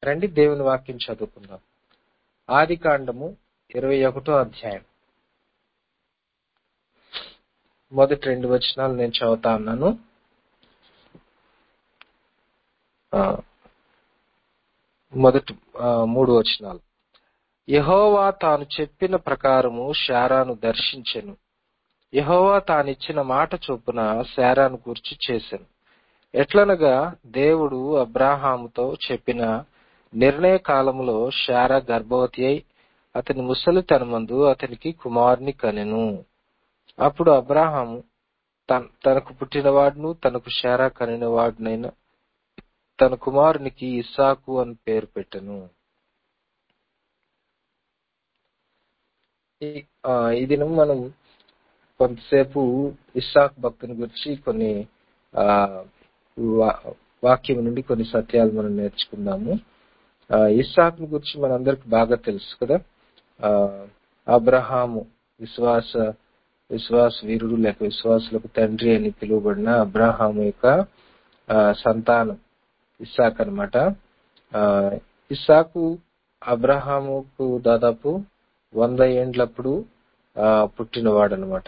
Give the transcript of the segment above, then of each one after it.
రండి దేవుని వాక్యం చదువుకుందాం ఆది కాండము ఇరవై ఒకటో అధ్యాయం మొదటి రెండు వచనాలు నేను చదువుతా ఉన్నాను ఆ, మొదటి ఆ, మూడు వచనాలు యెహోవా తాను చెప్పిన ప్రకారము శారాను దర్శించెను యెహోవా తానిచ్చిన మాట చొప్పున శారాను గుర్చి చేసెను ఎట్లనగా దేవుడు అబ్రాహాముతో చెప్పిన నిర్ణయ కాలములో శారా గర్భవతి అయి అతని ముసలితనమందు అతనికి కుమారుని కనెను అప్పుడు అబ్రాహాము తన తనకు పుట్టినవాడును తనకు శారా కనినవాడునైన తన కుమారునికి ఇస్సాకు అని పేరు పెట్టెను ఈ- ఆ, ఈ దినం మనం కొంతసేపు ఇస్సాక్ భక్తుని గురించి కొన్ని ఆ వా- వాక్యం నుండి కొన్ని సత్యాలు మనం నేర్చుకుందాము ఆ, ఇస్సాకుని గురించి మనందరికి బాగా తెలుసు కదా ఆ అబ్రహాము విశ్వాస విశ్వాస వీరుడు లేక విశ్వాసులకు తండ్రి అని పిలువబడిన అబ్రహాము యొక్క ఆ, సంతానం ఇస్సాక్ అన్నమాట ఆ ఇస్సాకు అబ్రహాముకు దాదాపు వంద ఏండ్లప్పుడు ఆ, పుట్టినవాడు అనమాట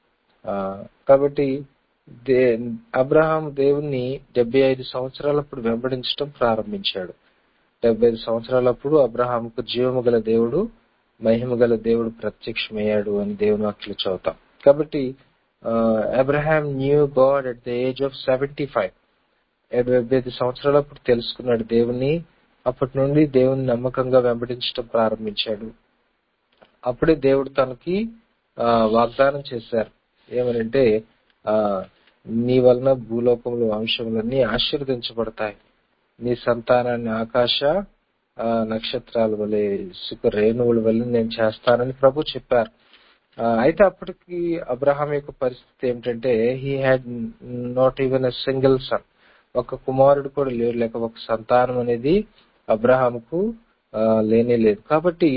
కాబట్టి దే అబ్రహాం దేవుణ్ణి డెబ్బై ఐదు సంవత్సరాలప్పుడు వెంబడించడం ప్రారంభించాడు డెబ్బై ఐదు సంవత్సరాలప్పుడు అబ్రహాంకు జీవము గల దేవుడు మహిమ గల దేవుడు ప్రత్యక్షమయ్యాడు అని దేవుని వాక్యలు చదువుతాం కాబట్టి Abraham knew God at the age of seventy five డెబ్బై ఐదు సంవత్సరాలప్పుడు తెలుసుకున్నాడు దేవుణ్ణి అప్పటి నుండి దేవుని నమ్మకంగా వెంబడించడం ప్రారంభించాడు అప్పుడే దేవుడు తనకి ఆ, వాగ్దానం చేశారు ఏమనంటే ఆ నీ వలన భూలోకంలో వంశములన్నీ ఆశీర్వదించబడతాయి నీ సంతానాన్ని ఆకాశ ఆ, నక్షత్రాల వలె ఇసుక రేణువుల వలె నేను చేస్తానని ప్రభు చెప్పారు ఆ, అయితే అప్పటికి అబ్రహాం యొక్క పరిస్థితి ఏమిటంటే he had not even a single son ఒక కుమారుడు కూడా లేడు లేక ఒక సంతానం అనేది అబ్రహాంకు ఆ, లేనే లేదు కాబట్టి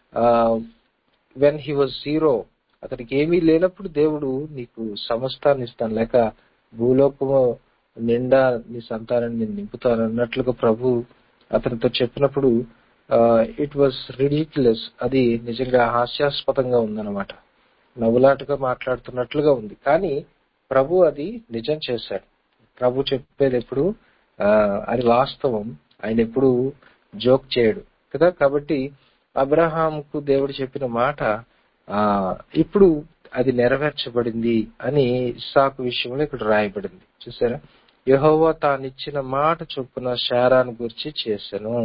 వెన్ హీ వాజ్ జీరో అతనికి ఏమీ లేనప్పుడు దేవుడు నీకు సమస్తాన్ని ఇస్తాను లేక భూలోకము నిండా నీ సంతానాన్ని నేను నింపుతాను అన్నట్లుగా ప్రభు అతనితో చెప్పినప్పుడు ఇట్ వాజ్ రిడిక్యులస్ అది నిజంగా హాస్యాస్పదంగా ఉందన్నమాట నవ్వులాటగా మాట్లాడుతున్నట్లుగా ఉంది కానీ ప్రభు అది నిజం చేశాడు ప్రభు చెప్పేది ఎప్పుడు ఆ, అది వాస్తవం ఆయన ఎప్పుడు జోక్ చేయడు కదా కాబట్టి అబ్రహాంకు దేవుడు చెప్పిన మాట ఆ ఇప్పుడు అది నెరవేర్చబడింది అని ఇస్సాకు విషయంలో ఇక్కడ రాయబడింది చూసారా యెహోవా తానిచ్చిన మాట చొప్పున శారాను గురించి చేశాను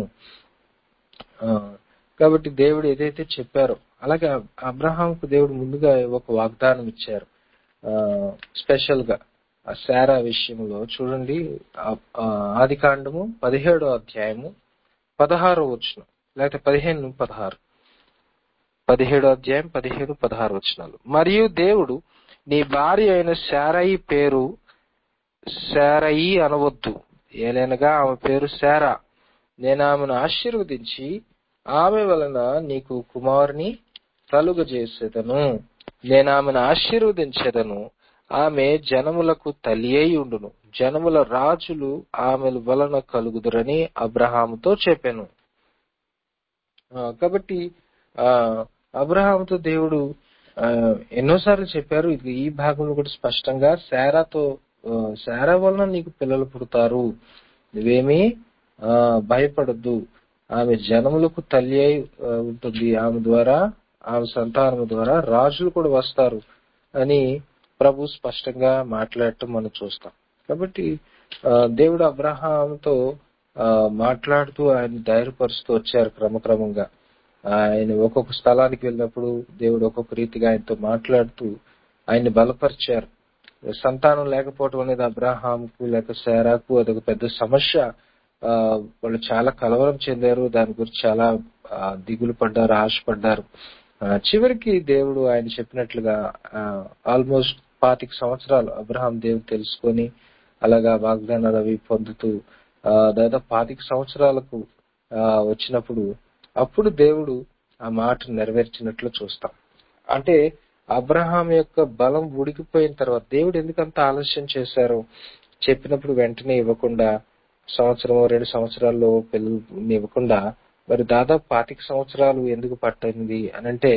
ఆ, కాబట్టి దేవుడు ఏదైతే చెప్పారో అలాగే అబ్- అబ్రహాంకు దేవుడు ముందుగా ఒక వాగ్దానం ఇచ్చారు స్పెషల్ గా ఆ శారా విషయంలో చూడండి ఆది కాండము పదిహేడో అధ్యాయము పదహారో వచనం లేకపోతే పదిహేను పదహారు పదిహేడో అధ్యాయం పదిహేడు పదహారు వచనాలు మరియు దేవుడు నీ భార్య అయిన శారయి పేరు శారయి అనవద్దు ఏలైనగా ఆమె పేరు శారా నేను ఆమెను ఆశీర్వదించి ఆమె వలన నీకు కుమారుని కలుగజేసేదను నేను ఆమెను ఆశీర్వదించేదను ఆమె జనములకు తల్లి అయి ఉండును జనముల రాజులు ఆమె వలన కలుగుదురని అబ్రహాముతో చెప్పాను ఆ, కాబట్టి ఆ అబ్రహాంతో దేవుడు ఆ, ఎన్నోసార్లు చెప్పారు ఇది ఈ భాగంలో కూడా స్పష్టంగా శారాతో ఆ, శారా వలన నీకు పిల్లలు పుడతారు నువ్వేమీ ఆ, భయపడద్దు ఆమె జనములకు తల్లి అయి ఆ, ఉంటుంది ఆమె ద్వారా ఆమె సంతానం ద్వారా రాజులు కూడా వస్తారు అని ప్రభు స్పష్టంగా మాట్లాడటం మనం చూస్తాం కాబట్టి ఆ, దేవుడు అబ్రహాంతో ఆ, మాట్లాడుతూ ఆయన ధైర్యపరుస్తూ వచ్చారు క్రమక్రమంగా ఆయన ఒక్కొక్క స్థలానికి వెళ్ళినప్పుడు దేవుడు ఒక్కొక్క రీతిగా ఆయనతో మాట్లాడుతూ ఆయన్ని బలపరిచారు సంతానం లేకపోవడం అనేది అబ్రహాంకు లేక శారాకు అదొక పెద్ద సమస్య ఆ, వాళ్ళు చాలా కలవరం చెందారు దాని గురించి చాలా ఆ, దిగులు పడ్డారు ఆశపడ్డారు ఆ, చివరికి దేవుడు ఆయన చెప్పినట్లుగా ఆల్మోస్ట్ పాతిక సంవత్సరాలు అబ్రహాం దేవుడు తెలుసుకొని అలాగా వాగ్దానాలు అవి పొందుతూ ఆ, దాదాపు పాతిక సంవత్సరాలకు ఆ, వచ్చినప్పుడు అప్పుడు దేవుడు ఆ మాట నెరవేర్చినట్లు చూస్తాం అంటే అబ్రహాం యొక్క బలం ఉడికిపోయిన తర్వాత దేవుడు ఎందుకంత ఆలస్యం చేశారు చెప్పినప్పుడు వెంటనే ఇవ్వకుండా సంవత్సరం రెండు సంవత్సరాల్లో పిల్లలు ఇవ్వకుండా మరి దాదాపు పాతిక సంవత్సరాలు ఎందుకు పట్టింది అని అంటే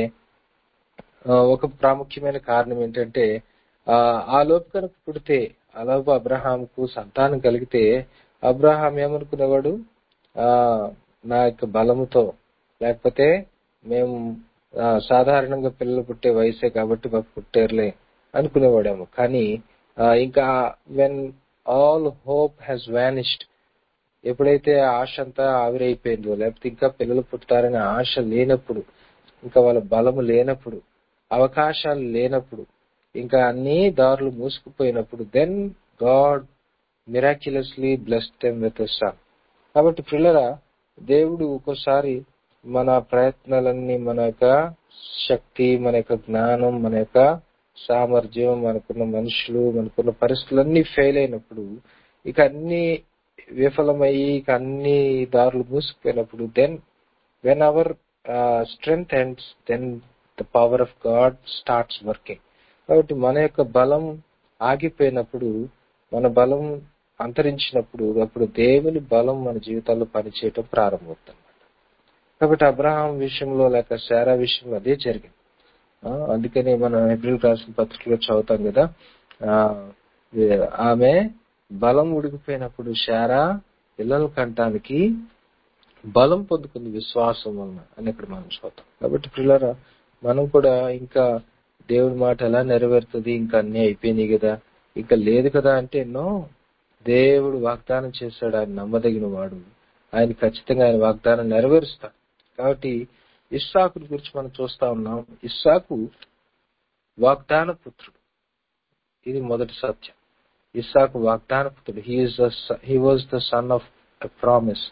ఆ, ఒక ప్రాముఖ్యమైన కారణం ఏంటంటే ఆ ఆ లోపు కనుక పుడితే ఆ లోపు అబ్రహాంకు సంతానం కలిగితే అబ్రహాం ఏమనుకునేవాడు ఆ నా యొక్క బలముతో లేకపోతే మేము ఆ, సాధారణంగా పిల్లలు పుట్టే వయసే కాబట్టి మాకు పుట్టారులే అనుకునేవాడేమో కానీ ఆ, ఇంకా when all hope has vanished ఎప్పుడైతే ఆ ఆశ అంతా ఆవిరైపోయిందో లేకపోతే ఇంకా పిల్లలు పుట్టారనే ఆశ లేనప్పుడు ఇంకా వాళ్ళ బలము లేనప్పుడు అవకాశాలు లేనప్పుడు ఇంకా అన్ని దారులు మూసుకుపోయినప్పుడు then God miraculously blessed them with son కాబట్టి పిల్లరా దేవుడు ఒక్కోసారి మన ప్రయత్నాలన్నీ మన యొక్క శక్తి మన యొక్క జ్ఞానం మన యొక్క సామర్థ్యం మనకున్న మనుషులు మనకున్న పరిస్థితులన్నీ ఫెయిల్ అయినప్పుడు ఇక అన్ని విఫలమయ్యి ఇక అన్ని దారులు మూసుకుపోయినప్పుడు then when our strength and then the power of God starts working కాబట్టి మన యొక్క బలం ఆగిపోయినప్పుడు మన బలం అంతరించినప్పుడు అప్పుడు దేవుని బలం మన జీవితాల్లో పనిచేయటం ప్రారంభమవుతుంది కాబట్టి అబ్రహాం విషయంలో లేక శారా విషయంలో అదే జరిగింది ఆ, అందుకని మనం ఏప్రిల్ రాసిన పత్రికలో చదువుతాం కదా ఆ ఏ- ఆమె బలం ఉడికిపోయినప్పుడు శారా పిల్లలు కంటానికి బలం పొందుకుంది విశ్వాసం వలన అని ఇక్కడ మనం చూద్దాం కాబట్టి పిల్లరా మనం కూడా ఇంకా దేవుడి మాట ఎలా నెరవేరుతుంది ఇంకా అన్ని అయిపోయినాయి కదా ఇంకా లేదు కదా అంటే ఎన్నో దేవుడు వాగ్దానం చేశాడు ఆయన నమ్మదగిన వాడు ఆయన ఖచ్చితంగా ఆయన వాగ్దానం నెరవేరుస్తాడు కాబట్టి ఇస్సాకు గురించి మనం చూస్తా ఉన్నాం ఇస్సాకు వాగ్దాన పుత్రుడు ఇది మొదటి సత్యం ఇస్సాకు వాగ్దాన పుత్రుడు he is he was the son of promise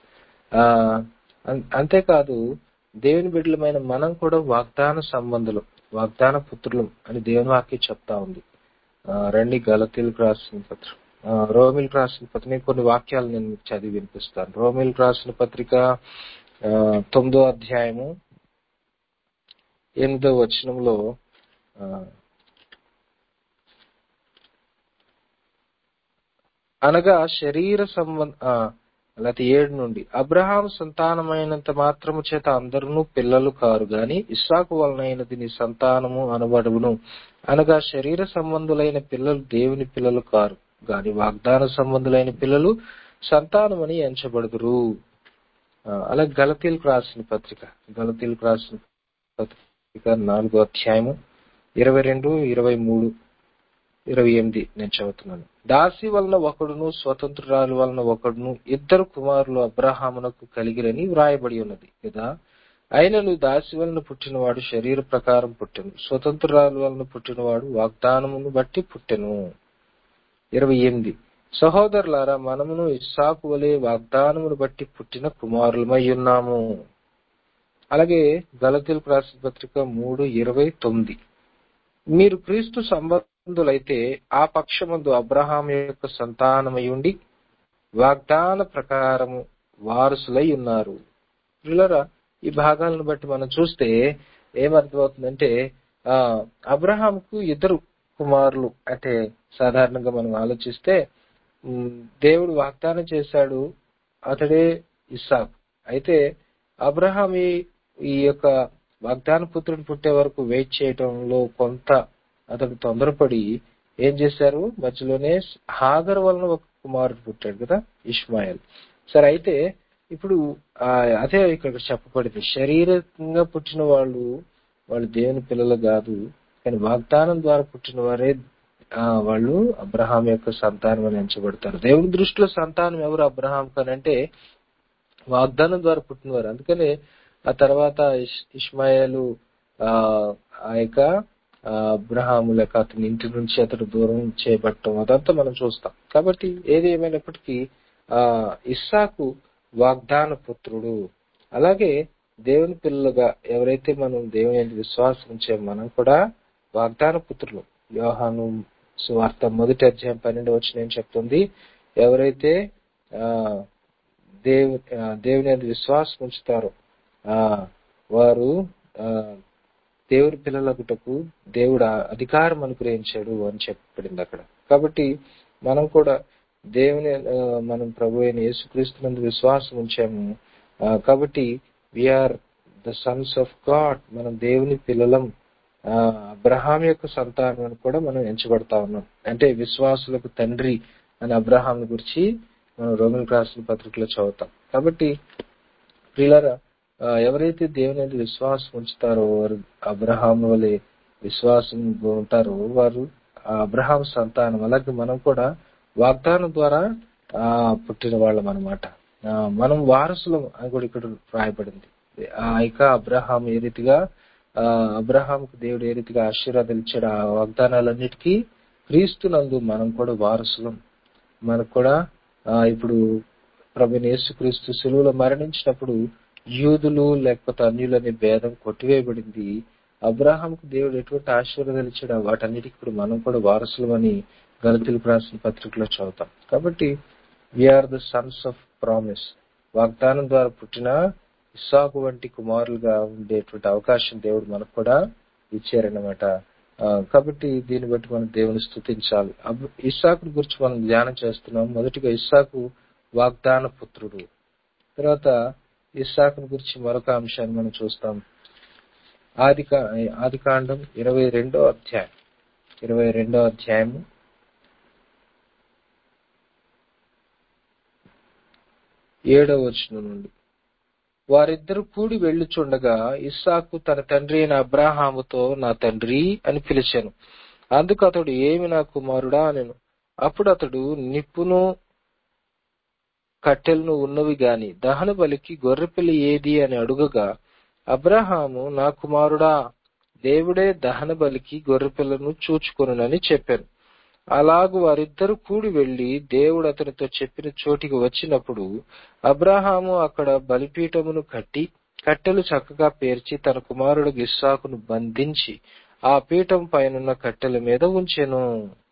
అంతేకాదు దేవుని బిడ్డలమైన మనం కూడా వాగ్దాన సంబంధులు వాగ్దాన పుత్రులు అని దేవుని వాక్యం చెప్తా ఉంది ఆ, రండి గలతీలకు రాసిన పత్రిక ఆ, రోమిలకు రాసిన పత్రిక నేను కొన్ని వాక్యాలు నేను మీకు చదివి వినిపిస్తాను రోమిలకు రాసిన పత్రిక ఆ, తొమ్మిదో అధ్యాయము ఎనిమిదో వచనంలో ఆ, అనగా శరీర సంబంధ ఆ, లేకపోతే ఏడు నుండి అబ్రహాం సంతానమైనంత మాత్రము చేత అందరూ పిల్లలు కారు గాని ఇస్సాకు వలనైనది నీ సంతానము అనబడును అనగా శరీర సంబంధులైన పిల్లలు దేవుని పిల్లలు కారు గాని వాగ్దాన సంబంధులైన పిల్లలు సంతానమని ఎంచబడుదురు ఆ, అలాగే గలతీలకు రాసిన పత్రిక గలతీలకు రాసిన పత్రిక నాలుగో అధ్యాయము ఇరవై రెండు ఇరవై మూడు ఇరవై ఎనిమిది నేను చదువుతున్నాను దాసి వలన ఒకడును స్వతంత్రురాలు వలన ఒకడును ఇద్దరు కుమారులు అబ్రహామునకు కలిగిరని వ్రాయబడి ఉన్నది కదా అయినను దాసి వలన పుట్టినవాడు శరీర ప్రకారం పుట్టెను స్వతంత్రురాలు వలన పుట్టినవాడు వాగ్దానమును బట్టి పుట్టెను ఇరవై ఎనిమిది సహోదరులారా మనమును ఇస్సాకు వలె వాగ్దానమును బట్టి పుట్టిన కుమారులమై ఉన్నాము అలాగే గలతీలకు రాసిన పత్రిక మూడు ఇరవై తొమ్మిది మీరు క్రీస్తు సంబంధులైతే ఆ పక్షమందు అబ్రహాం యొక్క సంతానమై ఉండి వాగ్దాన ప్రకారము వారసులై ఉన్నారు పిల్లరా ఈ భాగాలను బట్టి మనం చూస్తే ఏమర్థమవుతుందంటే ఆ అబ్రహాంకు ఇద్దరు కుమారులు అంటే సాధారణంగా మనం ఆలోచిస్తే ఉమ్, దేవుడు వాగ్దానం చేశాడు అతడే ఇస్సాకు అయితే అబ్రహాం ఈ ఈ యొక్క వాగ్దాన పుత్రుడు పుట్టే వరకు వెయిట్ చేయడంలో కొంత అతడు తొందరపడి ఏం చేశారు మధ్యలోనే హాగర్ వలన ఒక కుమారుడు పుట్టాడు కదా ఇష్మాయిల్ సరే అయితే ఇప్పుడు ఆ, అదే ఇక్కడ చెప్పబడింది శరీరంగా పుట్టిన వాళ్ళు వాళ్ళు దేవుని పిల్లలు కాదు కానీ వాగ్దానం ద్వారా పుట్టిన వారే ఆ, వాళ్ళు అబ్రహాం యొక్క సంతానం అని ఎంచబడతారు దేవుని దృష్టిలో సంతానం ఎవరు అబ్రహాం కనంటే వాగ్దానం ద్వారా పుట్టినవారు అందుకనే ఆ తర్వాత ఇష్- ఇష్మాయేలు ఆ ఆ యొక్క ఆ, అబ్రహాము లేక అతని ఇంటి నుంచి అతడు దూరం చేయబడటం అదంతా మనం చూస్తాం కాబట్టి ఏది ఏమైనప్పటికీ ఆ ఇస్సాకు వాగ్దాన పుత్రుడు అలాగే దేవుని పిల్లలుగా ఎవరైతే మనం దేవుని యందు విశ్వాసం ఉంచామో మనం కూడా వాగ్దాన పుత్రులు యోహాను సువార్త మొదటి అధ్యాయం పన్నెండు వచ్చిన ఏం చెప్తుంది ఎవరైతే ఆ దేవు ఆ, దేవుని యందు విశ్వాసం ఉంచుతారో ఆ వారు ఆ దేవుని పిల్లలకుటకు దేవుడు ఆ అధికారం అనుగ్రహించాడు అని చెప్పబడింది అక్కడ కాబట్టి మనం కూడా దేవుని ఆ, మనం ప్రభు అయిన యేసుక్రీస్తునందు విశ్వాసం ఉంచాము ఆ, కాబట్టి we are the sons of God మనం దేవుని పిల్లలం ఆ, అబ్రహాం యొక్క సంతానం అని కూడా మనం ఎంచబడతా ఉన్నాం అంటే విశ్వాసులకు తండ్రి అని అబ్రహాం గురించి మనం రోమిల్ రాసిన పత్రికలో చదువుతాం కాబట్టి ప్రియులారా ఆ, ఎవరైతే దేవుని యందు విశ్వాసం ఉంచుతారో వారు అబ్రహాం వలె విశ్వాసం ఉంటారో వారు ఆ అబ్రహాం సంతానం అలాగే మనం కూడా వాగ్దానం ద్వారా ఆ పుట్టిన వాళ్ళం అనమాట మనం వారసులం అని కూడా ఇక్కడ రాయబడింది ఆ యొక్క అబ్రహాం ఏ రీతిగా ఆ అబ్రహాంకు దేవుడు ఏ రీతిగా ఆశీర్వాదాలు ఇచ్చాడు ఆ వాగ్దానాలన్నిటికీ క్రీస్తునందు మనం కూడా వారసులం మనకు కూడా ఆ, ఇప్పుడు ప్రభు యేసుక్రీస్తు సులువులో మరణించినప్పుడు యూదులు లేకపోతే అన్యులు అనే భేదం కొట్టివేయబడింది అబ్రహాంకు దేవుడు ఎటువంటి ఆశీర్వాదాలు ఇచ్చాడు వాటన్నిటికి ఇప్పుడు మనం కూడా వారసులమని గలతీలకు రాసిన పత్రికలో చదువుతాం కాబట్టి we are the sons of promise వాగ్దానం ద్వారా పుట్టిన ఇస్సాకు వంటి కుమారులుగా ఉండేటువంటి అవకాశం దేవుడు మనకు కూడా ఇచ్చారన్నమాట ఆ, కాబట్టి దీన్ని బట్టి మనం దేవుని స్థుతించాలి అబ్- ఇస్సాకుని గురించి మనం ధ్యానం చేస్తున్నాం మొదటిగా ఇస్సాకు వాగ్దాన పుత్రుడు తర్వాత ఇస్సాకుని గురించి మరొక అంశాన్ని మనం చూస్తాం ఆది ఆది కాండం ఇరవై రెండో అధ్యాయం ఇరవై రెండో అధ్యాయము ఏడవ వచనం నుండి వారిద్దరు కూడి వెళ్ళుచుండగా ఇస్సాకు తన తండ్రి అయిన అబ్రాహాముతో నా తండ్రి అని పిలిచాను అందుకు అతడు ఏమి నా కుమారుడా అనెను అప్పుడు అతడు నిప్పును కట్టెలను ఉన్నవి గాని దహన బలికి గొర్రెపిల్లి ఏది అని అడుగగా అబ్రహాము నా కుమారుడా దేవుడే దహన బలికి గొర్రెపిల్లను చూచుకొనునని చెప్పాను అలాగు వారిద్దరు కూడి వెళ్లి దేవుడు అతనితో చెప్పిన చోటికి వచ్చినప్పుడు అబ్రహాము అక్కడ బలిపీఠమును కట్టి కట్టెలు చక్కగా పేర్చి తన కుమారుడు ఇస్సాకును బంధించి ఆ పీఠం పైనున్న కట్టెల మీద ఉంచెను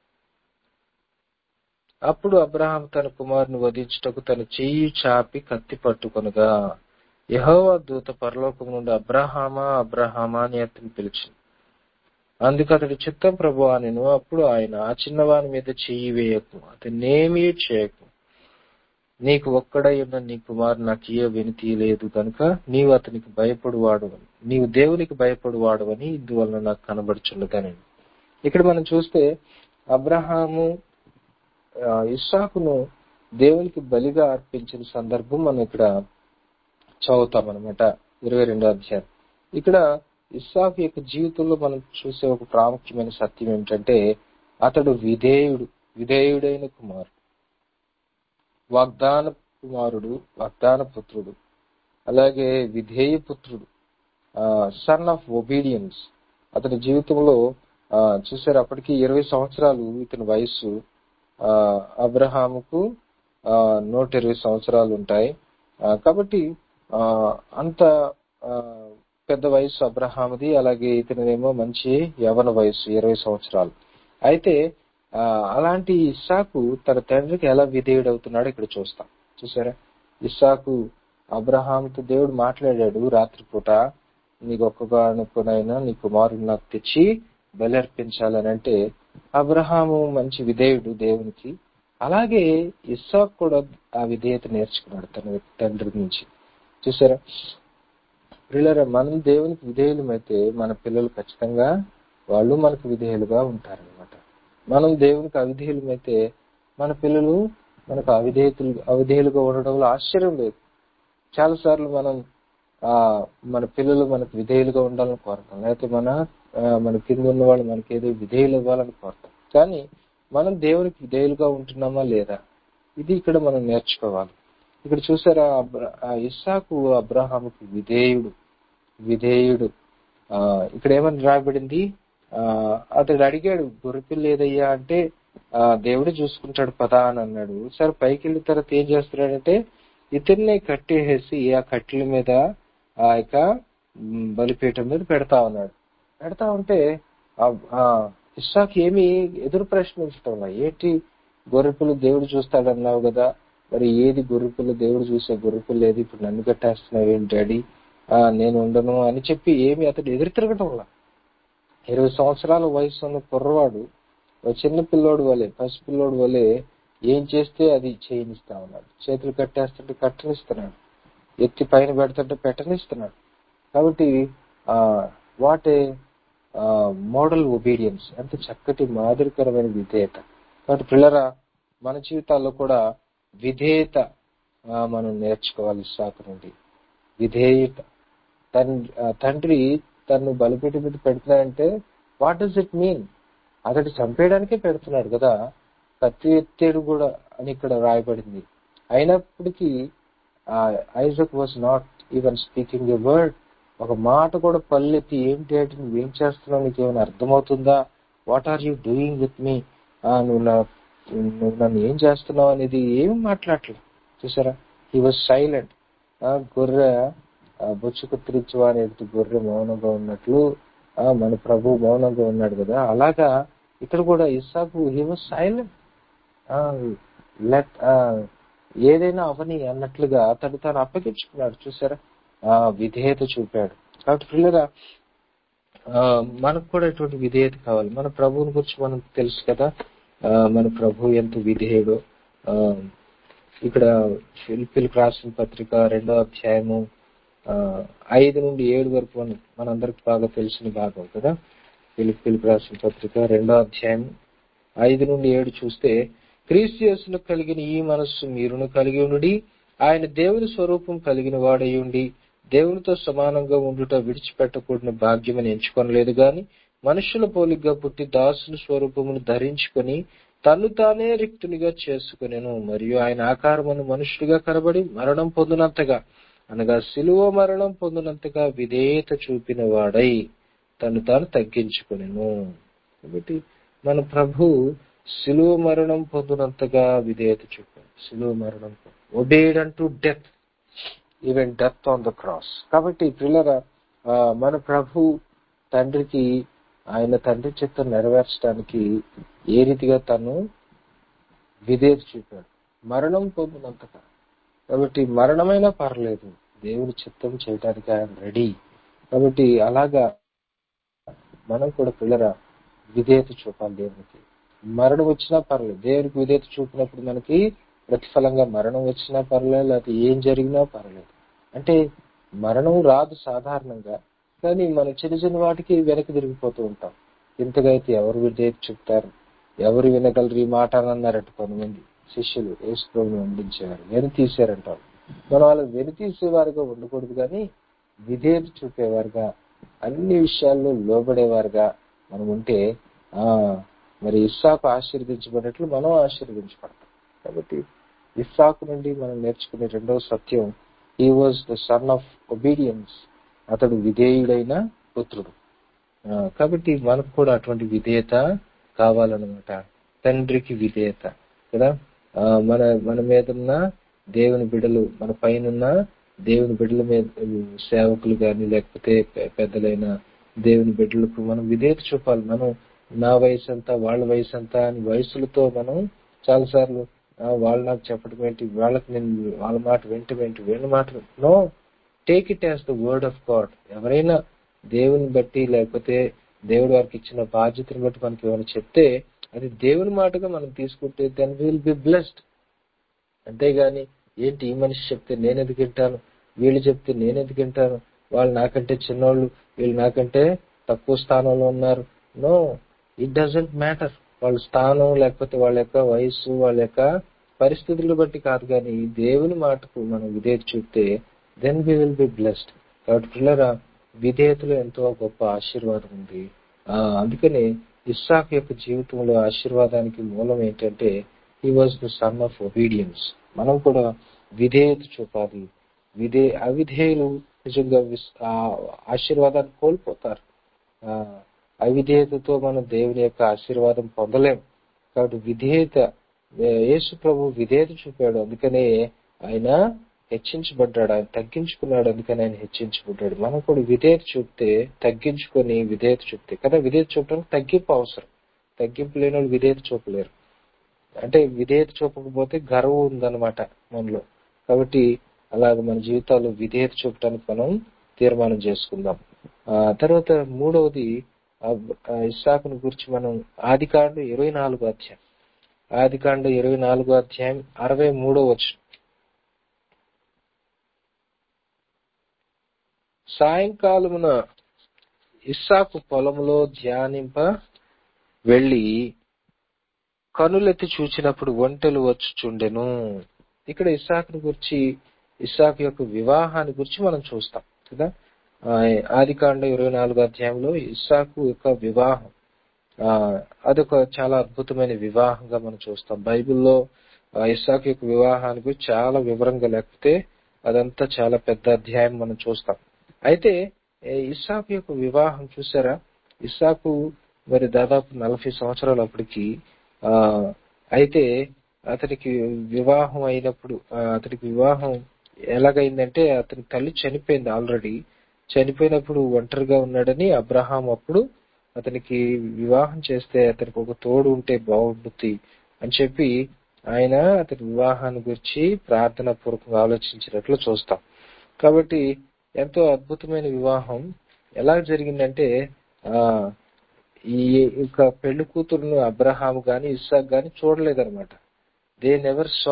అప్పుడు అబ్రహాం తన కుమారుని వధించుటకు తన చెయ్యి చాపి కత్తి పట్టుకొనగా యెహోవా దూత పరలోకం నుండి అబ్రహామా అబ్రహామా అని అతను పిలిచింది అందుకు అతడి చిత్తం ప్రభు నేను అప్పుడు ఆయన ఆ చిన్నవాని మీద చెయ్యి వేయకు అతన్నేమీ చేయకు నీకు ఒక్కడై ఉన్న నీ కుమారు నాకు ఏ వినితి లేదు కనుక నీవు అతనికి భయపడువాడు అని నీవు దేవునికి భయపడువాడు అని ఇందువలన నాకు కనబడుచుండదని ఇక్కడ మనం చూస్తే అబ్రహాము ఆ, ఇస్సాకును దేవునికి బలిగా అర్పించిన సందర్భం మనం ఇక్కడ చదువుతాం అనమాట ఇరవై రెండో అధ్యాయం ఇక్కడ ఇస్సాకు యొక్క జీవితంలో మనం చూసే ఒక ప్రాముఖ్యమైన సత్యం ఏమిటంటే అతడు విధేయుడు విధేయుడైన కుమారుడు వాగ్దాన కుమారుడు వాగ్దాన పుత్రుడు అలాగే విధేయ పుత్రుడు సన్ ఆఫ్ ఒబీడియన్స్ అతని జీవితంలో ఆ, చూసారు అప్పటికి ఇరవై సంవత్సరాలు ఇతని వయస్సు ఆ, అబ్రహాముకు ఆ, నూట ఇరవై సంవత్సరాలు ఉంటాయి ఆ, కాబట్టి ఆ, అంత ఆ, పెద్ద వయసు అబ్రహాముది అలాగే ఇతనిదేమో మంచి యవన వయసు ఇరవై సంవత్సరాలు అయితే ఆ, అలాంటి ఇస్సాకు తన తండ్రికి ఎలా విధేయుడవుతున్నాడో ఇక్కడ చూస్తాం చూసారా ఇస్సాకు అబ్రహాంతో దేవుడు మాట్లాడాడు రాత్రిపూట నీకు ఒక్కగానుకునైనా నీ కుమారుడు నాకు తెచ్చి బలి అర్పించాలని అంటే అబ్రహాము మంచి విధేయుడు దేవునికి అలాగే ఇస్సాకు కూడా ఆ విధేయత నేర్చుకున్నాడు తన తండ్రి నుంచి చూసారా ప్రియులారా మనం దేవునికి విధేయులమైతే మన పిల్లలు ఖచ్చితంగా వాళ్ళు మనకు విధేయులుగా ఉంటారన్నమాట మనం దేవునికి అవిధేయులమైతే మన పిల్లలు మనకు అవిధేయతలు అవిధేయులుగా ఉండడంలో ఆశ్చర్యం లేదు చాలా సార్లు మనం ఆ మన పిల్లలు మనకు విధేయులుగా ఉండాలని కోరతాం లేకపోతే మన ఆ, మన కింద ఉన్న వాళ్ళు మనకి ఏదో విధేయులు ఇవ్వాలని కోరతాం కానీ మనం దేవునికి విధేయులుగా ఉంటున్నామా లేదా ఇది ఇక్కడ మనం నేర్చుకోవాలి ఇక్కడ చూసారా అబ్ర- ఆ ఇస్సాకు అబ్రహాముకు విధేయుడు విధేయుడు ఆ ఇక్కడ ఏమని రాయబడింది ఆ అతడు అడిగాడు గొర్రెపిల్ల ఏదయ్యా అంటే ఆ దేవుడు చూసుకుంటాడు పదా అని అన్నాడు సరే పైకి వెళ్ళిన తర్వాత ఏం చేస్తున్నాడంటే ఇతన్ని కట్టేసి ఆ కట్టెల మీద ఆ యొక్క మ్, బలిపీఠం మీద పెడతా ఉన్నాడు పెడతా ఉంటే ఆ- ఆ ఇస్సాకు ఏమి ఎదురు ప్రశ్నించటం లేదు. ఏంటి గొర్రెపిల్ల దేవుడు చూస్తాడన్నావు కదా మరి ఏది గొర్రెపిల్ల దేవుడు చూసే గొర్రెపిల్ల ఏది ఇప్పుడు నన్ను కట్టేస్తున్నావు ఏంటి డాడీ ఆ నేను ఉండను అని చెప్పి ఏమి అతడు ఎదురు తిరగటం లా ఇరవై సంవత్సరాల వయసు ఉన్న కుర్రవాడు ఒక చిన్న పిల్లోడు వలె పసి పిల్లోడు వలె ఏం చేస్తే అది చేయనిస్తా ఉన్నాడు చేతులు కట్టేస్తుంటే కట్టనిస్తున్నాడు ఎత్తి పైన పెడుతుంటే పెట్టనిస్తున్నాడు కాబట్టి వాట్ ఏ మోడల్ ఒబీడియన్స్ ఎంత చక్కటి మాదిరికరమైన విధేయత కాబట్టి పిల్లరా మన జీవితాల్లో కూడా విధేయత ఆ, మనం నేర్చుకోవాలి ఇస్సాకు నుండి విధేయత తన్- ఆ, తండ్రి తను బలిపెట్టి మీద పెడుతున్నాడంటే వాట్ డస్ ఇట్ మీన్ అతడు చంపేయడానికే పెడుతున్నాడు కదా కత్తి ఎత్తేడు కూడా అని ఇక్కడ రాయబడింది అయినప్పటికీ Isaac was not even speaking a word ఒక మాట కూడా పల్లెత్తి ఏంటి అంటే నువ్వేం చేస్తున్నావు నీకు ఏమైనా అర్థమవుతుందా what are you doing with me నువ్వు నా నువ్వు నన్ను ఏం చేస్తున్నావు అనేది ఏమి మాట్లాడలేదు చూసారా హీ వాజ్ సైలెంట్ గొర్రె ఆ, బొచ్చు కుత్తిరించువా అనేది గొర్రె మౌనంగా ఉన్నట్లు ఆ, మన ప్రభు మౌనంగా ఉన్నాడు కదా అలాగా ఇక్కడ కూడా ఇస్సాకు హీ వాజ్ సైలెంట్ లెట్ ఏదైనా అవని అన్నట్లుగా తను తాను అప్పగించుకున్నాడు చూసారా ఆ విధేయత చూపాడు కాబట్టి పిల్లరా ఆ, మనకు కూడా ఇటువంటి విధేయత కావాలి మన ప్రభువుని గురించి మనం తెలుసు కదా ఆ, మన ప్రభు ఎంత విధేయుడో ఆ, ఇక్కడ ఫిలిపిలకు రాసిన పత్రిక రెండో అధ్యాయము ఆ, ఐదు నుండి ఏడు వరకు మన మనందరికి బాగా తెలిసిన భాగం కదా ఫిలిపిలకు రాసిన పత్రిక రెండో అధ్యాయం ఐదు నుండి ఏడు చూస్తే క్రీస్తు యేసును కలిగిన ఈ మనస్సు మీరును కలిగి ఉండి ఆయన దేవుని స్వరూపం కలిగిన వాడై ఉండి దేవునితో సమానంగా ఉండుట విడిచిపెట్టకూడని భాగ్యమని ఎంచుకొనలేదు గాని మనుషుల పోలిగ్గా పుట్టి దాసుని స్వరూపమును ధరించుకొని తన్ను తానే రిక్తునిగా చేసుకునేను మరియు ఆయన ఆకారమును మనుషుడిగా కనబడి మరణం పొందినంతగా అనగా సిలువ మరణం పొందినంతగా విధేయత చూపిన వాడై తను తాను తగ్గించుకునేను కాబట్టి మన ప్రభు సిలువ మరణం పొందినంతగా విధేయత చూపాడు సిలువ మరణం obeyed to death even death on the cross కాబట్టి పిల్లల మన ప్రభు తండ్రికి ఆయన తండ్రి చిత్తం నెరవేర్చడానికి ఏ రీతిగా తను విధేయత చూపాడు మరణం పొందినంతగా కాబట్టి మరణమైనా పర్లేదు దేవుని చిత్తం చేయడానికి ఆయన రెడీ కాబట్టి అలాగా మనం కూడా పిల్లరా విధేయత చూపాలి దేవునికి మరణం వచ్చినా పర్లేదు దేవునికి విధేయత చూపినప్పుడు మనకి ప్రతిఫలంగా మరణం వచ్చినా పర్లేదు లేకపోతే ఏం జరిగినా పర్లేదు అంటే మరణం రాదు సాధారణంగా కానీ మనం చిన్న చిన్న వాటికి వెనక్కి తిరిగిపోతూ ఉంటాం ఇంతగా అయితే ఎవరు విధేయత చెప్తారు ఎవరు వినగలరు ఈ మాట అని అన్నారట కొంతమంది శిష్యులు యేసుప్రభుని వండించేవారు వెను తీశారంటారు మనం అలా వెను తీసేవారుగా ఉండకూడదు కానీ విధేయత చూపేవారుగా అన్ని విషయాల్లో లోబడేవారుగా మనం ఉంటే ఆ మరి ఇస్సాకు ఆశీర్వదించబడినట్లు మనం ఆశీర్వదించబడతాం కాబట్టి ఇస్సాకు నుండి మనం నేర్చుకునే రెండవ సత్యం ఈ was the son of obedience అతడు విధేయుడైన పుత్రుడు ఆ, కాబట్టి మనకు కూడా అటువంటి విధేయత కావాలన్నమాట తండ్రికి విధేయత కదా ఆ, మన మన మీద ఉన్న దేవుని బిడలు మన పైన దేవుని బిడ్డల మీద సేవకులు గాని లేకపోతే పె- పెద్దలైన దేవుని బిడ్డలకు మనం విధేయత చూపాలి మనం నా వయసు అంతా వాళ్ళ వయసు అంతా అని వయసులతో మనం చాలాసార్లు "ఆ, వాళ్ళు నాకు చెప్పడం ఏంటి వాళ్ళకి నేను వాళ్ళ మాట వెంట వెంట వీళ్ళ మాట no take it as the word of God ఎవరైనా దేవుని బట్టి లేకపోతే దేవుడు వారికి ఇచ్చిన బాధ్యతను బట్టి మనకి ఏమైనా చెప్తే అది దేవుని మాటగా మనం తీసుకుంటే దెన్ విల్ బి బ్లెస్డ్ అంతేగాని ఏంటి ఈ మనిషి చెప్తే నేను ఎందుకు వింటాను వీళ్ళు చెప్తే నేను ఎందుకు వింటాను వాళ్ళు నాకంటే చిన్నోళ్ళు వీళ్ళు నాకంటే తక్కువ స్థానంలో ఉన్నారు నో ఇట్ డజంట్ మ్యాటర్ వాళ్ళ స్థానం లేకపోతే వాళ్ళ యొక్క వయస్సు వాళ్ళ యొక్క పరిస్థితులను బట్టి కాదు కానీ దేవుని మాటకు మనం విధేయత చూపితే then we will be blessed కాబట్టి పిల్లరా విధేయతలో ఎంతో గొప్ప ఆశీర్వాదం ఉంది ఆ అందుకని ఇస్సాక్ యొక్క జీవితంలో ఆశీర్వాదానికి మూలం ఏంటంటే he was the son of obedience మనం కూడా విధేయత చూపాలి విధే అవిధేయులు నిజంగా విస్- ఆ ఆశీర్వాదాన్ని కోల్పోతారు ఆ అవిధేయతతో మనం దేవుని యొక్క ఆశీర్వాదం పొందలేం కాబట్టి విధేయత ఏ- యేసు ప్రభు విధేయత చూపాడు అందుకనే ఆయన హెచ్చించబడ్డాడు ఆయన తగ్గించుకున్నాడు అందుకని ఆయన హెచ్చించబడ్డాడు మనం కూడా విధేయత చూపితే తగ్గించుకొని విధేయత చూపితే కదా విధేయత చూపడానికి తగ్గింపు అవసరం తగ్గింపు లేని వాళ్ళు విధేయత చూపలేరు అంటే విధేయత చూపకపోతే గర్వం ఉందన్నమాట మనలో కాబట్టి అలాగ మన జీవితాల్లో విధేయత చూపడానికి మనం తీర్మానం చేసుకుందాం ఆ తర్వాత మూడవది ఆ, ఆ ఇస్సాకుని గురించి మనం ఆది కాండం ఇరవై నాలుగు అధ్యాయం ఆదికాండ ఇరవై నాలుగో అధ్యాయం అరవై మూడో వచ్చు సాయంకాలమున ఇస్సాకు పొలములో ధ్యానింప వెళ్లి కనులెత్తి చూచినప్పుడు ఒంటెలు వచ్చుచుండెను ఇక్కడ ఇస్సాకుని గురించి ఇస్సాకు యొక్క వివాహాన్ని గురించి మనం చూస్తాం కదా ఆది కాండ ఇరవై నాలుగో అధ్యాయంలో ఇస్సాకు యొక్క వివాహం ఆ అదొక చాలా అద్భుతమైన వివాహంగా మనం చూస్తాం బైబిల్లో ఆ, ఇస్సాకు యొక్క వివాహాన్ని గురించి చాలా వివరంగా లేకపోతే అదంతా చాలా పెద్ద అధ్యాయం మనం చూస్తాం అయితే ఏ, ఇస్సాకు యొక్క వివాహం చూసారా ఇస్సాకు మరి దాదాపు నలభై సంవత్సరాలు అప్పటికి ఆ అయితే అతనికి వివాహం అయినప్పుడు ఆ, అతనికి వివాహం ఎలాగైందంటే అతని తల్లి చనిపోయింది ఆల్రెడీ చనిపోయినప్పుడు ఒంటరిగా ఉన్నాడని అబ్రహాం అప్పుడు అతనికి వివాహం చేస్తే అతనికి ఒక తోడు ఉంటే బాగుంటుంది అని చెప్పి ఆయన అతని వివాహాన్ని గురించి ప్రార్థన పూర్వకంగా ఆలోచించినట్లు చూస్తాం కాబట్టి ఎంతో అద్భుతమైన వివాహం ఎలా జరిగిందంటే ఆ ఈ యొక్క పెళ్లి కూతురును అబ్రహాం గాని ఇస్సాక్ గాని చూడలేదన్నమాట they never saw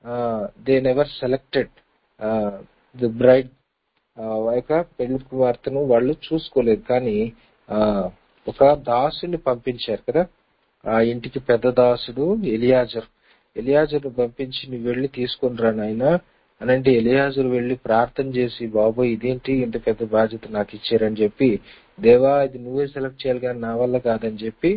they never selected the bride యొక్క పెళ్లి కుమార్తెను వాళ్ళు చూసుకోలేదు కానీ ఆ ఒక దాసుని పంపించారు కదా ఆ ఇంటికి పెద్ద దాసుడు ఎలియాజర్ ఎలియాజర్ను పంపించి నువ్వు వెళ్ళి తీసుకొని రా నాయన అనంటే ఎలియాజర్ వెళ్ళి ప్రార్థన చేసి బాబోయ్ ఇదేంటి ఇంత పెద్ద బాధ్యత నాకు ఇచ్చారని చెప్పి దేవా ఇది నువ్వే సెలెక్ట్ చేయాలి కానీ నా వల్ల కాదని చెప్పి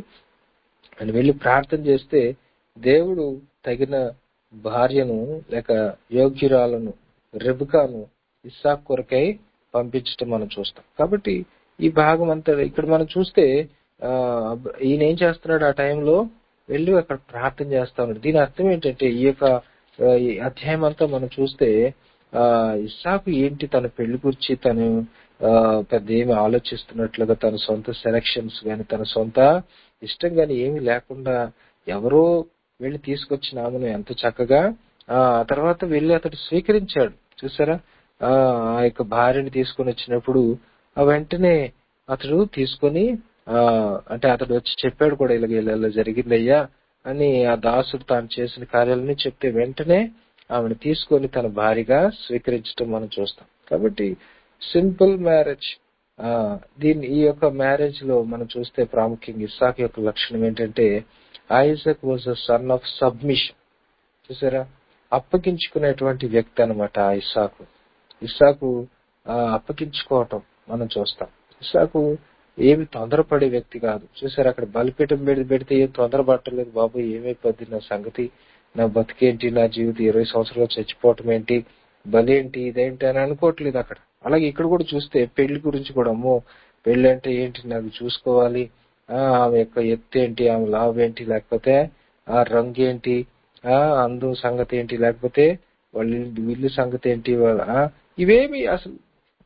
అని వెళ్ళి ప్రార్థన చేస్తే దేవుడు తగిన భార్యను లేక యోగ్యురాలను రెబుకాను ఇస్సాక్ కొరకై పంపించటం మనం చూస్తాం కాబట్టి ఈ భాగం అంతా ఇక్కడ మనం చూస్తే ఆ ఈయన ఏం చేస్తున్నాడు ఆ టైంలో వెళ్ళి అక్కడ ప్రార్థన చేస్తా ఉన్నాడు దీని అర్థం ఏంటంటే ఈ యొక్క ఆ, ఈ అధ్యాయం అంతా మనం చూస్తే ఆ ఇస్సాకు ఏంటి తన పెళ్లి గురించి తను ఆ, పెద్ద ఏమి ఆలోచిస్తున్నట్లుగా తన సొంత సెలక్షన్స్ గాని తన సొంత ఇష్టం గాని ఏమీ లేకుండా ఎవరో వెళ్ళి తీసుకొచ్చిన ఆమెను ఎంత చక్కగా ఆ ఆ తర్వాత వెళ్ళి అతడు స్వీకరించాడు చూసారా ఆ ఆ యొక్క భార్యని తీసుకొని వచ్చినప్పుడు ఆ వెంటనే అతడు తీసుకొని ఆ అంటే అతడు వచ్చి చెప్పాడు కూడా ఇలాగ ఇలా ఇలా జరిగిందయ్యా అని ఆ దాసుడు తాను చేసిన కార్యాలని చెప్తే వెంటనే ఆమెను తీసుకొని తన భార్యగా స్వీకరించడం మనం చూస్తాం కాబట్టి సింపుల్ మ్యారేజ్ ఆ దీని ఈ యొక్క మ్యారేజ్ లో మనం చూస్తే ప్రాముఖ్యంగా ఇస్సాక్ యొక్క లక్షణం ఏంటంటే Isaac was a son of submission చూసారా అప్పగించుకునేటువంటి వ్యక్తి అనమాట ఆ ఇస్సాకు ఇస్సాకు ఆ, అప్పగించుకోవటం మనం చూస్తాం ఇస్సాకు ఏమి తొందరపడే వ్యక్తి కాదు చూసారు అక్కడ బలిపీఠం పెడి పెడితే ఏం తొందరపడలేదు బాబు ఏమైపోద్ది నా సంగతి నా బతికేంటి నా జీవితం ఇరవై సంవత్సరాలు చచ్చిపోవటం ఏంటి బలి ఏంటి ఇదేంటి అని అనుకోవట్లేదు అక్కడ అలాగే ఇక్కడ కూడా చూస్తే పెళ్లి గురించి కూడా అమ్మో పెళ్లి అంటే ఏంటి నాకు చూసుకోవాలి ఆ ఆమె యొక్క ఎత్తు ఏంటి ఆమె లావు ఏంటి లేకపోతే ఆ రంగు ఏంటి ఆ అందం సంగతి ఏంటి లేకపోతే వాళ్ళ ఇల్లు- ఇల్లు సంగతి ఏంటి వాళ్ళ ఆ, ఇవేమి అసలు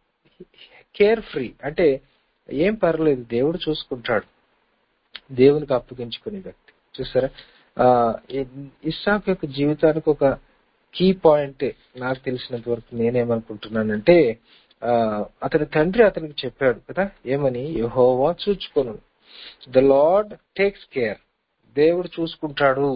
కేర్ ఫ్రీ అంటే ఏం పర్లేదు దేవుడు చూసుకుంటాడు దేవునికి అప్పగించుకునే వ్యక్తి చూసారా ఆ ఇ- ఇస్సాకు యొక్క జీవితానికి ఒక కీ పాయింట్ నాకు తెలిసినంత వరకు నేనేమనుకుంటున్నానంటే ఆ అతని తండ్రి అతనికి చెప్పాడు కదా ఏమని యెహోవా చూచుకొను ద లార్డ్ టేక్స్ కేర్ దేవుడు చూసుకుంటాడు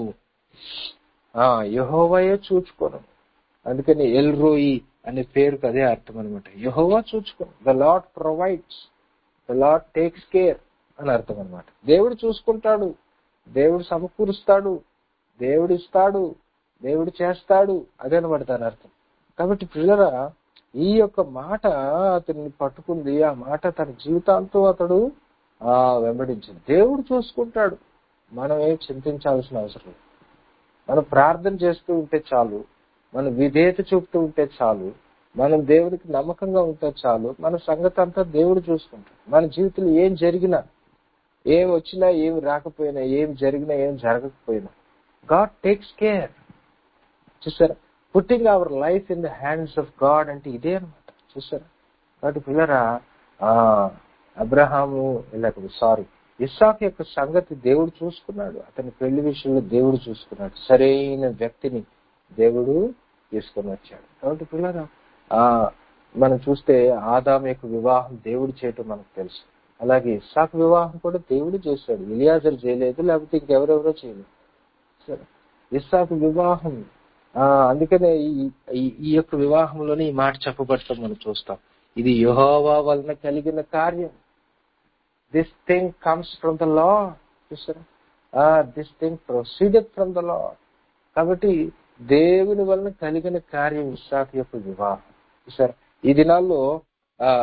ఆ యెహోవాయే చూచుకోను అందుకని ఎల్ రోయి అనే పేరుకి అదే అర్థం అనమాట యెహోవా చూచుకోను the lord provides the lord takes care అని అర్థం అనమాట దేవుడు చూసుకుంటాడు దేవుడు సమకూరుస్తాడు దేవుడు ఇస్తాడు దేవుడు చేస్తాడు అదే అనమాట దాని అర్థం కాబట్టి పిల్లరా ఈ యొక్క మాట అతన్ని పట్టుకుంది ఆ మాట తన జీవితాంతో అతడు ఆ వెంబడించింది దేవుడు చూసుకుంటాడు మనం ఏం చింతించాల్సిన అవసరం లేదు మనం ప్రార్థన చేస్తూ ఉంటే చాలు మనం విధేయత చూపుతూ ఉంటే చాలు మనం దేవునికి నమ్మకంగా ఉంటే చాలు మన సంగతి అంతా దేవుడు చూసుకుంటాడు మన జీవితంలో ఏం జరిగినా ఏం వచ్చినా ఏం రాకపోయినా ఏం జరిగినా ఏం జరగకపోయినా గాడ్ టేక్స్ కేర్ చూసారా putting our life in the hands of God అంటే ఇదే అనమాట చూసారా కాబట్టి పిల్లరా ఆ అబ్రహాము లేకపోతే సారీ ఇస్సాక్ యొక్క సంగతి దేవుడు చూసుకున్నాడు అతని పెళ్లి విషయంలో దేవుడు చూసుకున్నాడు సరైన వ్యక్తిని దేవుడు తీసుకొని వచ్చాడు కాబట్టి పిల్లరా ఆ మనం చూస్తే ఆదాం యొక్క వివాహం దేవుడు చేయటం మనకు తెలుసు అలాగే ఇస్సాక్ వివాహం కూడా దేవుడు చేశాడు ఇలియాజర్ చేయలేదు లేకపోతే ఇంకెవరెవరో చేయలేదు సరే ఇస్సాకు వివాహం ఆ అందుకనే ఈ ఈ- ఈ యొక్క వివాహంలోనే ఈ మాట చెప్పబడతాం మనం చూస్తాం ఇది యెహోవా వలన కలిగిన కార్యం this thing comes from the lord చూసారా this thing proceeded from the lord కాబట్టి దేవుని వలన కలిగిన కార్యం ఇస్సాకు యొక్క వివాహం చూసారా ఈ దినాల్లో ఆ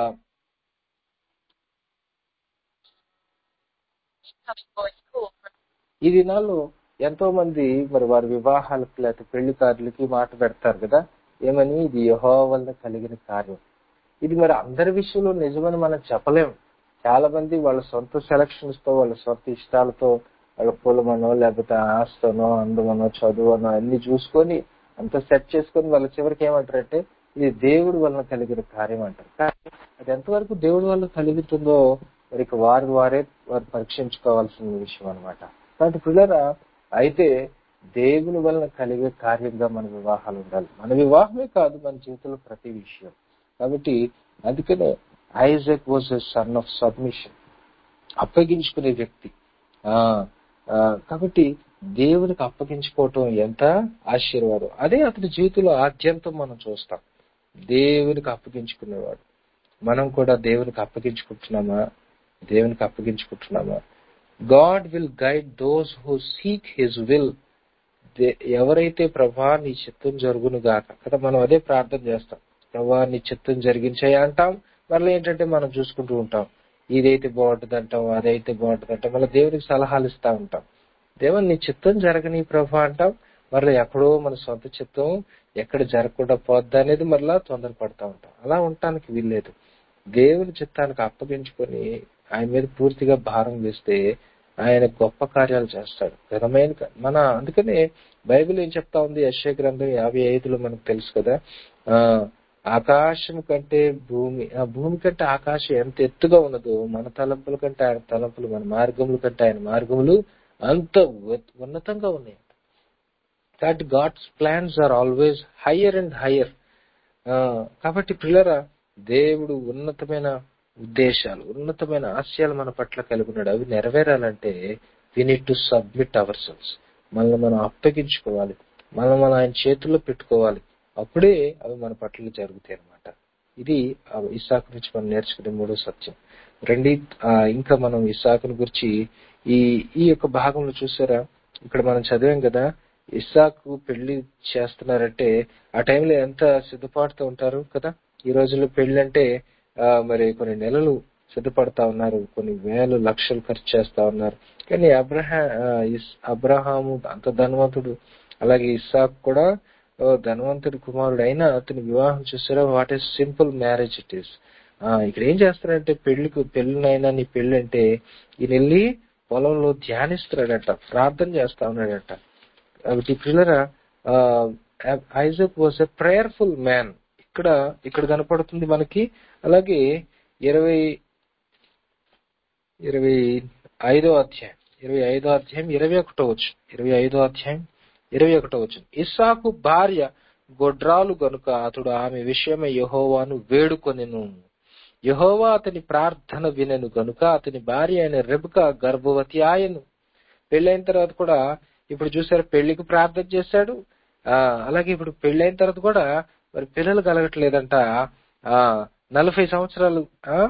ఈ దినాల్లో ఎంతో మంది మరి వారి వివాహాలకు లేకపోతే పెళ్లి కార్డులకి మాట పెడతారు కదా ఏమని ఇది యహో వలన కలిగిన కార్యం ఇది మరి అందరి విషయంలో నిజమని మనం చెప్పలేం చాలా మంది వాళ్ళ సొంత సెలక్షన్స్ తో వాళ్ళ సొంత ఇష్టాలతో వాళ్ళ కులమనో లేకపోతే ఆస్తనో అందమనో చదువునో అన్ని చూసుకొని అంత సెట్ చేసుకొని వాళ్ళ చివరికి ఏమంటారంటే ఇది దేవుడి వలన కలిగిన కార్యం అంటారు కానీ అది ఎంతవరకు దేవుడి వలన కలుగుతుందో మరి ఇక వారు వారే వారు పరీక్షించుకోవాల్సిన విషయం అన్నమాట కాబట్టి పిల్లరా అయితే దేవుని వలన కలిగే కార్యంగా మన వివాహాలు ఉండాలి మన వివాహమే కాదు మన జీవితంలో ప్రతి విషయం కాబట్టి అందుకనే Isaac was a son of submission అప్పగించుకునే వ్యక్తి ఆ ఆ, కాబట్టి దేవునికి అప్పగించుకోవటం ఎంత ఆశీర్వాదం అదే అతని జీవితంలో ఆద్యంతం మనం చూస్తాం దేవునికి అప్పగించుకునేవాడు మనం కూడా దేవునికి అప్పగించుకుంటున్నామా దేవునికి అప్పగించుకుంటున్నామా God will guide those who seek his will ఎవరైతే ప్రభా నీ చిత్తం జరుగును గాక కదా మనం అదే ప్రార్థన చేస్తాం ప్రభా నీ చిత్తం జరిగించాయి అంటాం మళ్ళీ ఏంటంటే మనం చూసుకుంటూ ఉంటాం ఇదైతే బాగుంటుంది అంటాం అదైతే బాగుంటుంది అంటాం మళ్ళీ దేవునికి సలహాలు ఇస్తా ఉంటాం దేవా నీ చిత్తం జరగని ప్రభా అంటాం మరలా ఎక్కడో మన సొంత చిత్తం ఎక్కడ జరగకుండా పోద్దా అనేది మరలా తొందరపడతా ఉంటాం అలా ఉండటానికి వీల్లేదు దేవుని చిత్తానికి అప్పగించుకొని ఆయన మీద పూర్తిగా భారం వేస్తే ఆయన గొప్ప కార్యాలు చేస్తాడు ఘనమైన క- మన అందుకనే బైబిల్ ఏం చెప్తా ఉంది యశ్య గ్రంథం యాభై ఐదులో మనకు తెలుసు కదా ఆ ఆకాశం కంటే భూమి ఆ భూమి కంటే ఆకాశం ఎంత ఎత్తుగా ఉన్నదో మన తలంపుల కంటే ఆయన తలంపులు మన మార్గముల కంటే ఆయన మార్గములు అంత ఉ- ఉన్నతంగా ఉన్నాయి కాబట్టి God's plans are always higher and higher కాబట్టి పిల్లరా దేవుడు ఉన్నతమైన ఉద్దేశాలు ఉన్నతమైన ఆశయాలు మన పట్ల కలిగి ఉన్నాడు అవి నెరవేరాలంటే we need to submit our selves మనల్ని మనం అప్పగించుకోవాలి మనం మనం ఆయన చేతుల్లో పెట్టుకోవాలి అప్పుడే అవి మన పట్ల జరుగుతాయి అన్నమాట ఇది ఆ ఇస్సాకు నుంచి మనం నేర్చుకునే మూడో సత్యం రెండి ఆ, ఇంకా మనం ఇస్సాకుని గురించి ఈ ఈ యొక్క భాగంలో చూసారా ఇక్కడ మనం చదివాం కదా ఇస్సాకు పెళ్లి చేస్తున్నారంటే ఆ టైంలో ఎంత సిద్ధపాటుతో ఉంటారు కదా ఈ రోజుల్లో పెళ్లి అంటే ఆ, మరి కొన్ని నెలలు సిద్ధపడతా ఉన్నారు కొన్ని వేలు లక్షలు ఖర్చు చేస్తా ఉన్నారు కానీ అబ్రహా ఆ, ఇస్- అబ్రహాము అంత ధనవంతుడు అలాగే ఇస్సాక్ కూడా ఓ ధనవంతుడి కుమారుడు అయినా అతని వివాహం చూసారా what is simple marriage it is ఇక్కడ ఏం చేస్తారంటే పెళ్లికి పెళ్ళినైనా నీ పెళ్లి అంటే ఈయన వెళ్ళి పొలంలో ధ్యానిస్తున్నాడట ప్రార్థన చేస్తా ఉన్నాడట కాబట్టి పిల్లరా Isaac was a prayerful man ఇక్కడ ఇక్కడ కనపడుతుంది మనకి అలాగే ఇరవై ఇరవై ఐదో అధ్యాయం ఇరవై ఐదో అధ్యాయం ఇరవై ఒకటో వచ్చు ఇరవై ఐదో అధ్యాయం ఇరవై ఒకటో వచ్చు ఇస్సాకు భార్య గొడ్రాలు గనుక అతడు ఆమె విషయమై యహోవాను వేడుకొనెను యహోవా అతని ప్రార్థన వినెను గనుక అతని భార్య అయిన రెబక గర్భవతి ఆయను పెళ్ళైన తర్వాత కూడా ఇప్పుడు చూసారు పెళ్లికి ప్రార్థన చేశాడు ఆ అలాగే ఇప్పుడు పెళ్ళైన తర్వాత కూడా మరి పిల్లలు కలగట్లేదంట ఆ నలభై సంవత్సరాలు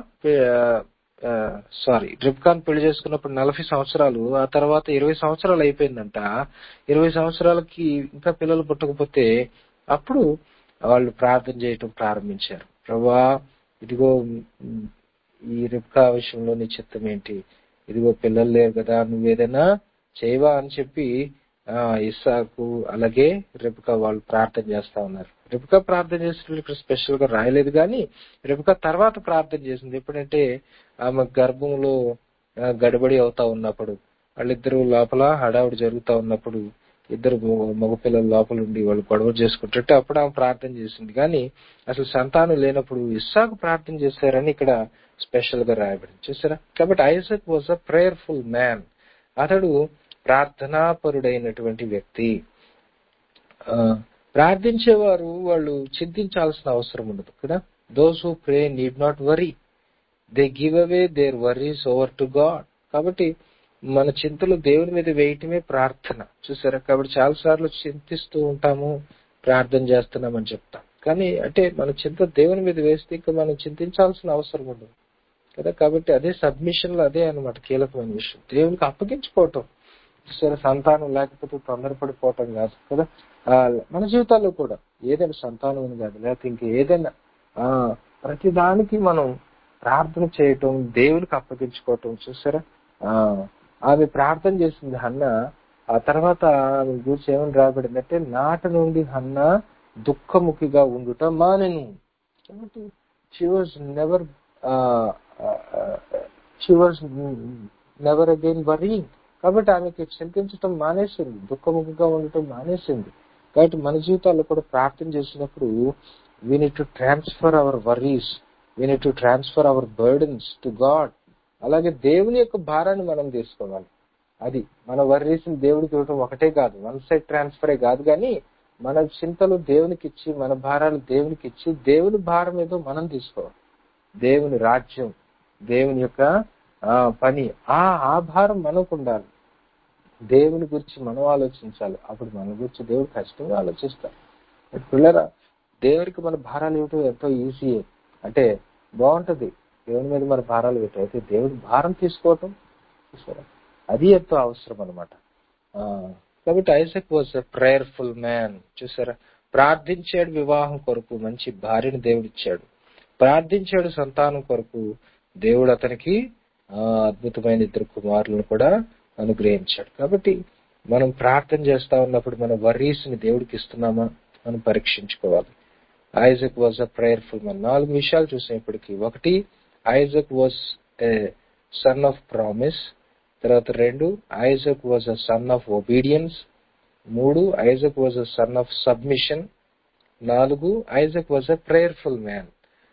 సారీ రిబ్కాన్ పెళ్లి చేసుకున్నప్పుడు నలభై సంవత్సరాలు ఆ తర్వాత ఇరవై సంవత్సరాలు అయిపోయిందంట ఇరవై సంవత్సరాలకి ఇంకా పిల్లలు పుట్టకపోతే అప్పుడు వాళ్ళు ప్రార్థన చేయటం ప్రారంభించారు ప్రభా ఇదిగో ఉమ్, ఈ రిబ్కా విషయంలో నీ చిత్తం ఏంటి ఇదిగో పిల్లలు లేరు కదా నువ్వేదైనా చేయవా అని చెప్పి ఆ ఇస్సాకు అలాగే రిబ్కా వాళ్ళు ప్రార్థన చేస్తా ఉన్నారు రిబ్కా ప్రార్థన చేసినట్లు ఇక్కడ స్పెషల్ గా రాయలేదు కానీ రిబ్కా తర్వాత ప్రార్థన చేసింది ఎప్పుడంటే ఆమె గర్భంలో ఆ, గడబడి అవుతా ఉన్నప్పుడు వాళ్ళిద్దరు లోపల హడావుడి జరుగుతా ఉన్నప్పుడు ఇద్దరు మగ- మగపిల్లలు లోపల ఉండి వాళ్ళు గొడవ చేసుకుంటుంటే అప్పుడు ఆమె ప్రార్థన చేసింది కానీ అసలు సంతానం లేనప్పుడు ఇస్సాకు ప్రార్థన చేశారని ఇక్కడ స్పెషల్ గా రాయబడింది చూసారా కాబట్టి Isaac was a prayerful man అతడు ప్రార్థనాపరుడైనటువంటి వ్యక్తి ఆ, ప్రార్థించేవారు వాళ్ళు చింతించాల్సిన అవసరం ఉండదు కదా those who pray need not worry they give away their worries over to God కాబట్టి మన చింతలు దేవుని మీద వేయటమే ప్రార్థన చూసారా కాబట్టి చాలా సార్లు చింతిస్తూ ఉంటాము ప్రార్థన చేస్తున్నామని చెప్తాం కానీ అంటే మన చింత దేవుని మీద వేస్తే ఇంకా మనం చింతించాల్సిన అవసరం ఉండదు కదా కాబట్టి అదే సబ్మిషన్ లో అదే అనమాట కీలకమైన విషయం దేవునికి అప్పగించుకోవటం సరే సంతానం లేకపోతే తొందరపడిపోవటం కాదు కదా ఆ, మన జీవితాల్లో కూడా ఏదైనా సంతానం అని కాదు లేకపోతే ఇంక ఏదైనా ఆ ప్రతి దానికి మనం ప్రార్థన చేయటం దేవునికి అప్పగించుకోవటం చూసారా ఆ ఆమె ప్రార్థన చేసింది హన్న ఆ తర్వాత ఆమె గురించి ఏమని రాబడిందంటే నాట నుండి హన్న దుఃఖముఖిగా ఉండుట మానెను కాబట్టి she was never she was never again worrying కాబట్టి ఆమెకి చింతించటం మానేసింది దుఃఖముఖిగా ఉండటం మానేసింది కాబట్టి మన జీవితాల్లో కూడా ప్రార్థన చేసినప్పుడు we need to transfer our worries we need to transfer our burdens to God అలాగే దేవుని యొక్క భారాన్ని మనం తీసుకోవాలి అది మన వర్రీస్ని దేవుడికి ఇవ్వటం ఒకటే కాదు వన్ సైడ్ ట్రాన్స్ఫరే కాదు కానీ మన చింతలు దేవునికి ఇచ్చి మన భారాలు దేవునికి ఇచ్చి దేవుని భారం ఏదో మనం తీసుకోవాలి దేవుని రాజ్యం దేవుని యొక్క ఆ, పని ఆ ఆ భారం మనకు ఉండాలి దేవుని గురించి మనం ఆలోచించాలి అప్పుడు మన గురించి దేవుడు ఖచ్చితంగా ఆలోచిస్తాడు ఇప్పుడు పిల్లరా దేవునికి మన భారాలు ఇవ్వటం ఎంతో ఈజీయే అంటే బాగుంటది దేవుని మీద మన భారాలు ఇవ్వటం అయితే దేవుడి భారం తీసుకోవటం చూసారా అది ఎంతో అవసరం అనమాట కాబట్టి Isaac was a prayerful man చూసారా ప్రార్థించాడు వివాహం కొరకు మంచి భార్యను దేవుడిచ్చాడు ప్రార్థించాడు సంతానం కొరకు దేవుడు అతనికి ఆ, అద్భుతమైన ఇద్దరు కుమారులను కూడా అనుగ్రహించాడు కాబట్టి మనం ప్రార్థన చేస్తా ఉన్నప్పుడు మన వర్రీస్ ని దేవుడికి ఇస్తున్నామా మనం పరీక్షించుకోవాలి Isaac was a prayerful man నాలుగు విషయాలు చూసాం ఇప్పటికి ఒకటి Isaac was a son of promise తర్వాత రెండు Isaac was a son of obedience మూడు Isaac was a son of submission నాలుగు Isaac was a prayerful man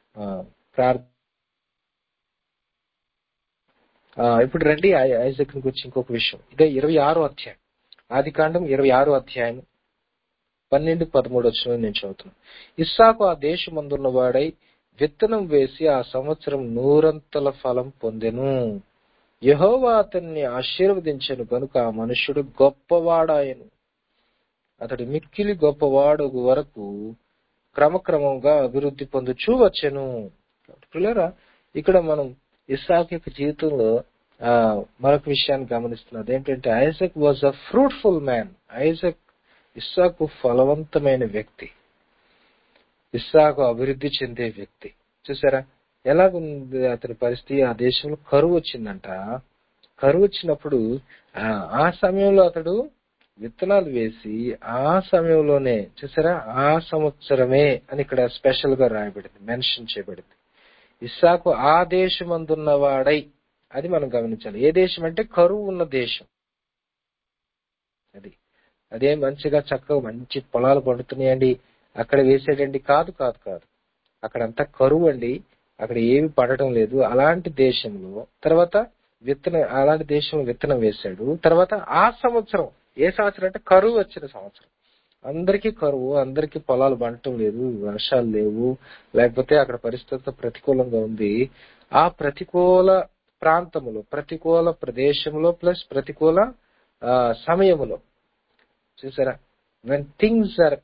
ఇప్పుడు రండి ఐ- ఐజక్ గురించి ఇంకొక విషయం ఇదే ఇరవై ఆరో అధ్యాయం ఆది కాండం ఇరవై ఆరో అధ్యాయం పన్నెండు పదమూడు వచ్చిన నేను చదువుతున్నాను ఇస్సాకు ఆ దేశమందున్న వాడై విత్తనం వేసి ఆ సంవత్సరం నూరంతల ఫలం పొందెను యెహోవా అతన్ని ఆశీర్వదించను కనుక ఆ మనుష్యుడు గొప్పవాడాయను అతడు మిక్కిలి గొప్పవాడు వరకు క్రమక్రమంగా అభివృద్ధి పొందుచూ వచ్చెను పిల్లరా ఇక్కడ మనం ఇస్సాక్ యొక్క జీవితంలో ఆ మరొక విషయాన్ని గమనిస్తున్నాం అదేంటంటే Isaac was a fruitful man Isaac ఇస్సాకు ఫలవంతమైన వ్యక్తి ఇస్సాకు అభివృద్ధి చెందే వ్యక్తి చూసారా ఎలాగుంది అతని పరిస్థితి ఆ దేశంలో కరువు వచ్చిందంట కరువు వచ్చినప్పుడు ఆ ఆ సమయంలో అతడు విత్తనాలు వేసి ఆ సమయంలోనే చూసారా ఆ సంవత్సరమే అని ఇక్కడ స్పెషల్ గా రాయబడింది మెన్షన్ చేయబడింది ఇస్సాకు ఆ దేశమందున్నవాడై అది మనం గమనించాలి ఏ దేశం అంటే కరువు ఉన్న దేశం అది అదే మంచిగా చక్కగా మంచి పొలాలు పండుతున్నాయండి అక్కడ వేసేటండి కాదు కాదు కాదు అక్కడంతా కరువు అండి అక్కడ ఏమి పడటం లేదు అలాంటి దేశంలో తర్వాత విత్తనం అలాంటి దేశంలో విత్తనం వేశాడు తర్వాత ఆ సంవత్సరం ఏ సంవత్సరం అంటే కరువు వచ్చిన సంవత్సరం అందరికీ కరువు అందరికీ పొలాలు పండటం లేదు వర్షాలు లేవు లేకపోతే అక్కడ పరిస్థితి ప్రతికూలంగా ఉంది ఆ ప్రతికూల ప్రాంతములో ప్రతికూల ప్రదేశంలో ప్లస్ ప్రతికూల ఆ, సమయములో చూసారా when things are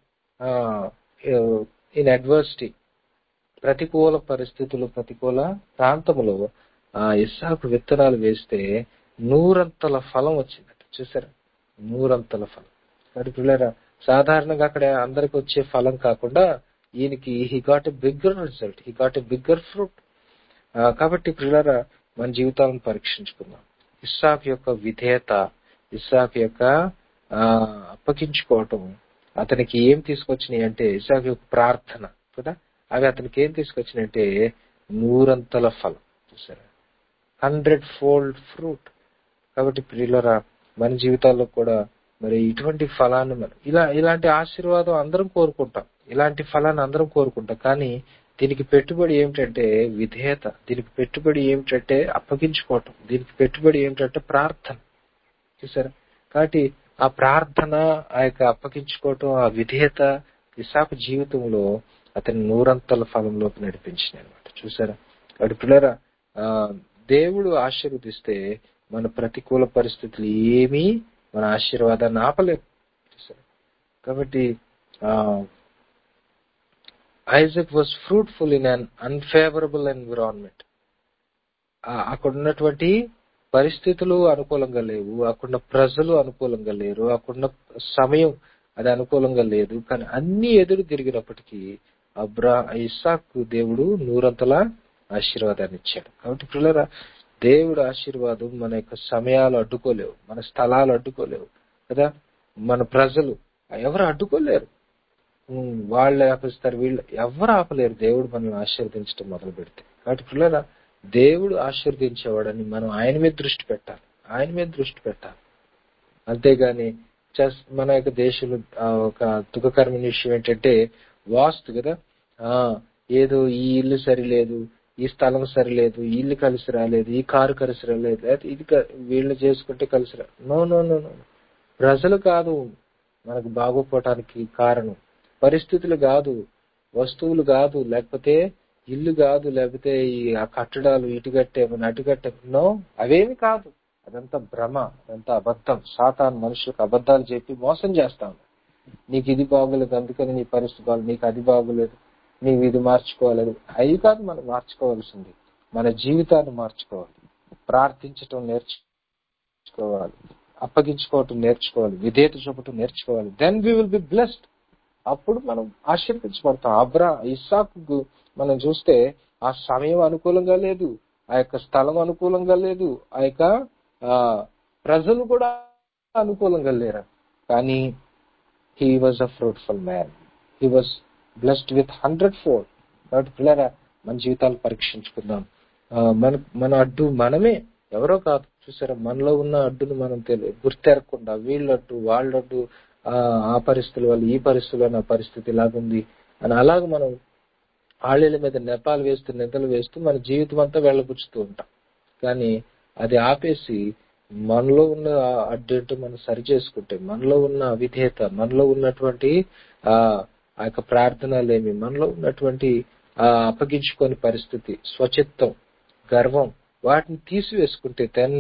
in adversity ప్రతికూల పరిస్థితులు ప్రతికూల ప్రాంతములో ఆ ఇస్సాకు విత్తనాలు వేస్తే నూరంతల ఫలం వచ్చిందట చూసారా నూరంతల ఫలం కాబట్టి పిల్లరా సాధారణంగా అక్కడ అందరికి వచ్చే ఫలం కాకుండా ఈయనకి he got a bigger result he got a bigger fruit కాబట్టి పిల్లరా మన జీవితాలను పరీక్షించుకుందాం ఇస్సాక్ యొక్క విధేయత ఇస్సాక్ యొక్క ఆ, అప్పగించుకోవటం అతనికి ఏం తీసుకొచ్చినాయి అంటే ఇస్సాక్ యొక్క ప్రార్థన కదా అవి అతనికి ఏం తీసుకొచ్చినాయి అంటే నూరంతల ఫలం చూసారా హండ్రెడ్ ఫోల్డ్ ఫ్రూట్ కాబట్టి ప్రియులరా మన జీవితాల్లో కూడా మరి ఇటువంటి ఫలాన్ని మనం ఇలా ఇలాంటి ఆశీర్వాదం అందరం కోరుకుంటాం ఇలాంటి ఫలాన్ని అందరం కోరుకుంటాం కానీ దీనికి పెట్టుబడి ఏమిటంటే విధేయత దీనికి పెట్టుబడి ఏమిటంటే అప్పగించుకోవటం దీనికి పెట్టుబడి ఏమిటంటే ప్రార్థన చూసారా కాబట్టి ఆ ప్రార్థన ఆ యొక్క అప్పగించుకోవటం ఆ విధేయత ఇసాకు జీవితంలో అతని నూరంతల ఫలంలోకి నడిపించింది అనమాట చూసారా వాడి పిల్లరా ఆ, దేవుడు ఆశీర్వదిస్తే మన ప్రతికూల పరిస్థితులు ఏమీ మన ఆశీర్వాదాన్ని ఆపలేవు చూసారా? కాబట్టి Isaac was fruitful in un unfavourable environment అక్కడ ఉన్నటువంటి పరిస్థితులు అనుకూలంగా లేవు అక్కడ ప్రజలు అనుకూలంగా లేరు అక్కడ సమయం అది అనుకూలంగా లేదు కానీ అన్ని ఎదురు తిరిగినప్పటికీ అబ్రా ఇస్సాకు దేవుడు నూరంతలా ఆశీర్వాదాన్ని ఇచ్చాడు కాబట్టి పిల్లరా దేవుడు ఆశీర్వాదం మన యొక్క సమయాలు అడ్డుకోలేవు మన స్థలాలు అడ్డుకోలేవు కదా మన ప్రజలు ఎవరు అడ్డుకోలేరు ఉమ్, వాళ్ళు ఆపిస్తారు వీళ్ళు ఎవరు ఆపలేరు దేవుడు మనల్ని ఆశీర్వదించడం మొదలు పెడితే కాబట్టి పిల్లరా దేవుడు ఆశీర్వదించేవాడని మనం ఆయన మీద దృష్టి పెట్టాలి ఆయన మీద దృష్టి పెట్టాలి అంతేగాని జస్ట్ మన యొక్క దేశంలో ఆ, ఒక దుఃఖకరమైన విషయం ఏంటంటే వాస్తు కదా ఆ ఏదో ఈ ఇల్లు సరిలేదు ఈ స్థలం సరిలేదు ఈ ఇల్లు కలిసి రాలేదు ఈ కారు కలిసి రాలేదు లేకపోతే ఇది క- వీళ్ళు చేసుకుంటే కలిసి రా నో నో నో నో ప్రజలు కాదు మనకు బాగోపోవటానికి కారణం పరిస్థితులు కాదు వస్తువులు కాదు లేకపోతే ఇల్లు కాదు లేకపోతే ఈ ఆ కట్టడాలు ఇటు కట్టేమని అటు కట్టాము నో అవేమి కాదు అదంతా భ్రమ అదంతా అబద్ధం సాతాన్ మనుషులకు అబద్ధాలు చెప్పి మోసం చేస్తాం నీకు ఇది బాగోలేదు అందుకని నీ పరిస్థితి బాగోలేదు నీకు అది బాగోలేదు నీవు ఇది మార్చుకోవాలి అవి కాదు మనం మార్చుకోవాల్సింది మన జీవితాన్ని మార్చుకోవాలి ప్రార్థించటం నేర్చుకోవాలి అప్పగించుకోవటం నేర్చుకోవాలి విధేయత చూపటం నేర్చుకోవాలి then we will be blessed అప్పుడు మనం ఆశీర్వదించబడతాం అబ్రా ఇస్సాకు మనం చూస్తే ఆ సమయం అనుకూలంగా లేదు ఆ యొక్క స్థలం అనుకూలంగా లేదు ఆ యొక్క ఆ, ప్రజలు కూడా అనుకూలంగా లేరు కానీ he was a fruitful man he was blessed with hundredfold కాబట్టి పిల్లరా మన జీవితాలు పరీక్షించుకుందాం ఆ, మన మన అడ్డు మనమే ఎవరో కాదు చూసారా మనలో ఉన్న అడ్డును మనం తెలియ గుర్తెరగకుండా వీళ్ళడ్డు వాళ్ళడ్డు ఆ ఆ పరిస్థితుల వల్ల ఈ పరిస్థితుల్లో నా పరిస్థితి ఇలాగుంది అని అలాగ మనం ఆళ్ళ మీద నెపాలు వేస్తూ నిద్రలు వేస్తూ మన జీవితం అంతా వెళ్ళబుచ్చుతూ ఉంటాం కానీ అది ఆపేసి మనలో ఉన్న ఆ అడ్డేంటో మనం సరి చేసుకుంటే మనలో ఉన్న అవిధేయత మనలో ఉన్నటువంటి ఆ ఆ యొక్క ప్రార్థనలేమి మనలో ఉన్నటువంటి ఆ అప్పగించుకొని పరిస్థితి స్వచిత్తం గర్వం వాటిని తీసివేసుకుంటే then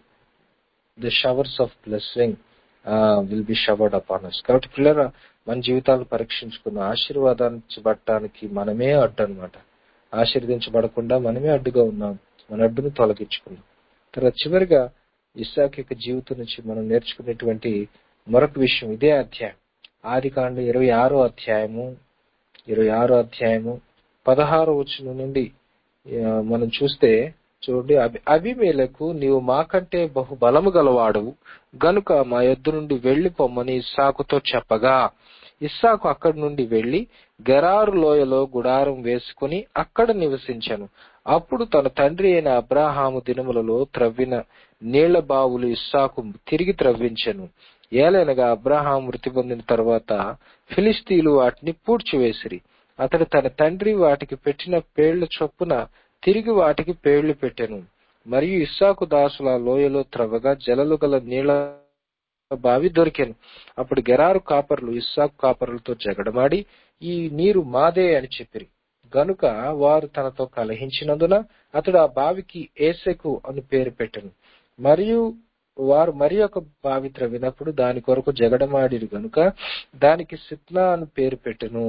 the showers of blessing will be showered upon us కాబట్టి పిల్లరా మన జీవితాలు పరీక్షించుకున్న ఆశీర్వాదించబడటానికి మనమే అడ్డు అనమాట ఆశీర్వదించబడకుండా మనమే అడ్డుగా ఉన్నాం మన అడ్డును తొలగించుకున్నాం తర్వాత చివరిగా ఇస్సాక్ యొక్క జీవితం నుంచి మనం నేర్చుకునేటువంటి మరొక విషయం ఇదే అధ్యాయం ఆది కాండ ఇరవై ఆరో అధ్యాయము ఇరవై ఆరో అధ్యాయము పదహారో వచనం నుండి ఆ, మనం చూస్తే చూడండి అభి అభిమేలకు నీవు మాకంటే బహు బలము గలవాడు గనుక మా యొద్ద నుండి వెళ్లి పొమ్మని ఇస్సాకుతో చెప్పగా ఇస్సాకు అక్కడి నుండి వెళ్లి గెరారు లోయలో గుడారం వేసుకుని అక్కడ నివసించెను అప్పుడు తన తండ్రి అయిన అబ్రాహాము దినములలో త్రవ్విన నీళ్ల బావులు ఇస్సాకు తిరిగి త్రవ్వించెను ఏలైనగా అబ్రహాం మృతి పొందిన తర్వాత ఫిలిస్తీన్లు వాటిని పూడ్చివేసిరి అతడు తన తండ్రి వాటికి పెట్టిన పేళ్ల చొప్పున తిరిగి వాటికి పేళ్లు పెట్టెను మరియు ఇస్సాకు దాసుల లోయలో త్రవ్వగా జలలు గల నీళ్ల బావి దొరికెను అప్పుడు గెరారు కాపర్లు ఇస్సాకు కాపరులతో జగడమాడి ఈ నీరు మాదే అని చెప్పిరి గనుక వారు తనతో కలహించినందున అతడు ఆ బావికి ఏసెకు అని పేరు పెట్టెను మరియు వారు మరి ఒక బావి త్రవ్వినప్పుడు దాని కొరకు జగడమాడిరు గనుక దానికి సిత్నా అని పేరు పెట్టెను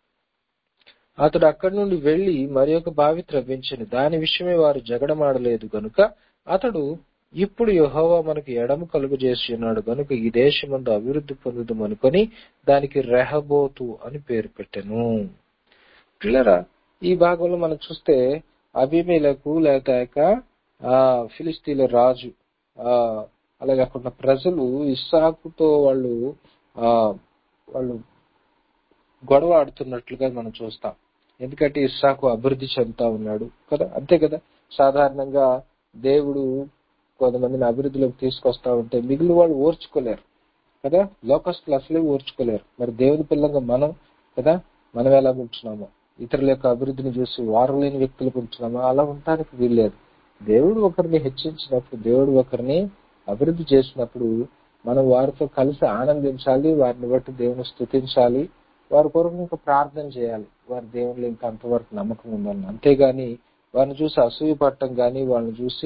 అతడు అక్కడి నుండి వెళ్లి మరి ఒక బావి త్రవ్వించను దాని విషయమే వారు జగడమాడలేదు గనుక అతడు ఇప్పుడు యెహోవా మనకు ఎడము కలుగు చేసి ఉన్నాడు గనుక ఈ దేశమందు అభివృద్ధి పొందుదాం అనుకొని దానికి రెహబోతు అని పేరు పెట్టెను పిల్లరా ఈ భాగంలో మనం చూస్తే అభిమేలకు లేక ఆ ఫిలిస్తీన్ల రాజు ఆ అలాగే అక్కడ ఉన్న ప్రజలు ఇస్సాకుతో వాళ్ళు ఆ వాళ్ళు గొడవ ఆడుతున్నట్లుగా మనం చూస్తాం ఎందుకంటే ఇస్సాకు అభివృద్ధి చెందుతా ఉన్నాడు కదా అంతే కదా సాధారణంగా దేవుడు కొంతమందిని అభివృద్ధిలోకి తీసుకొస్తా ఉంటే మిగిలిన వాళ్ళు ఓర్చుకోలేరు కదా లోకస్తులు అసలే ఓర్చుకోలేరు మరి దేవుని పిల్లంగా మనం కదా మనం ఎలా ఉంటున్నామో ఇతరుల యొక్క అభివృద్ధిని చూసి వారు లేని వ్యక్తులకు ఉంటున్నామో అలా ఉండటానికి వీల్లేదు దేవుడు ఒకరిని హెచ్చించినప్పుడు దేవుడు ఒకరిని అభివృద్ధి చేసినప్పుడు మనం వారితో కలిసి ఆనందించాలి వారిని బట్టి దేవుని స్థుతించాలి వారి కొరకు ఇంకా ప్రార్థన చేయాలి వారి దేవుళ్ళు ఇంకా అంతవరకు నమ్మకం ఉండాలి అంతేగాని వారిని చూసి అసూయ పట్టడం గాని వాళ్ళని చూసి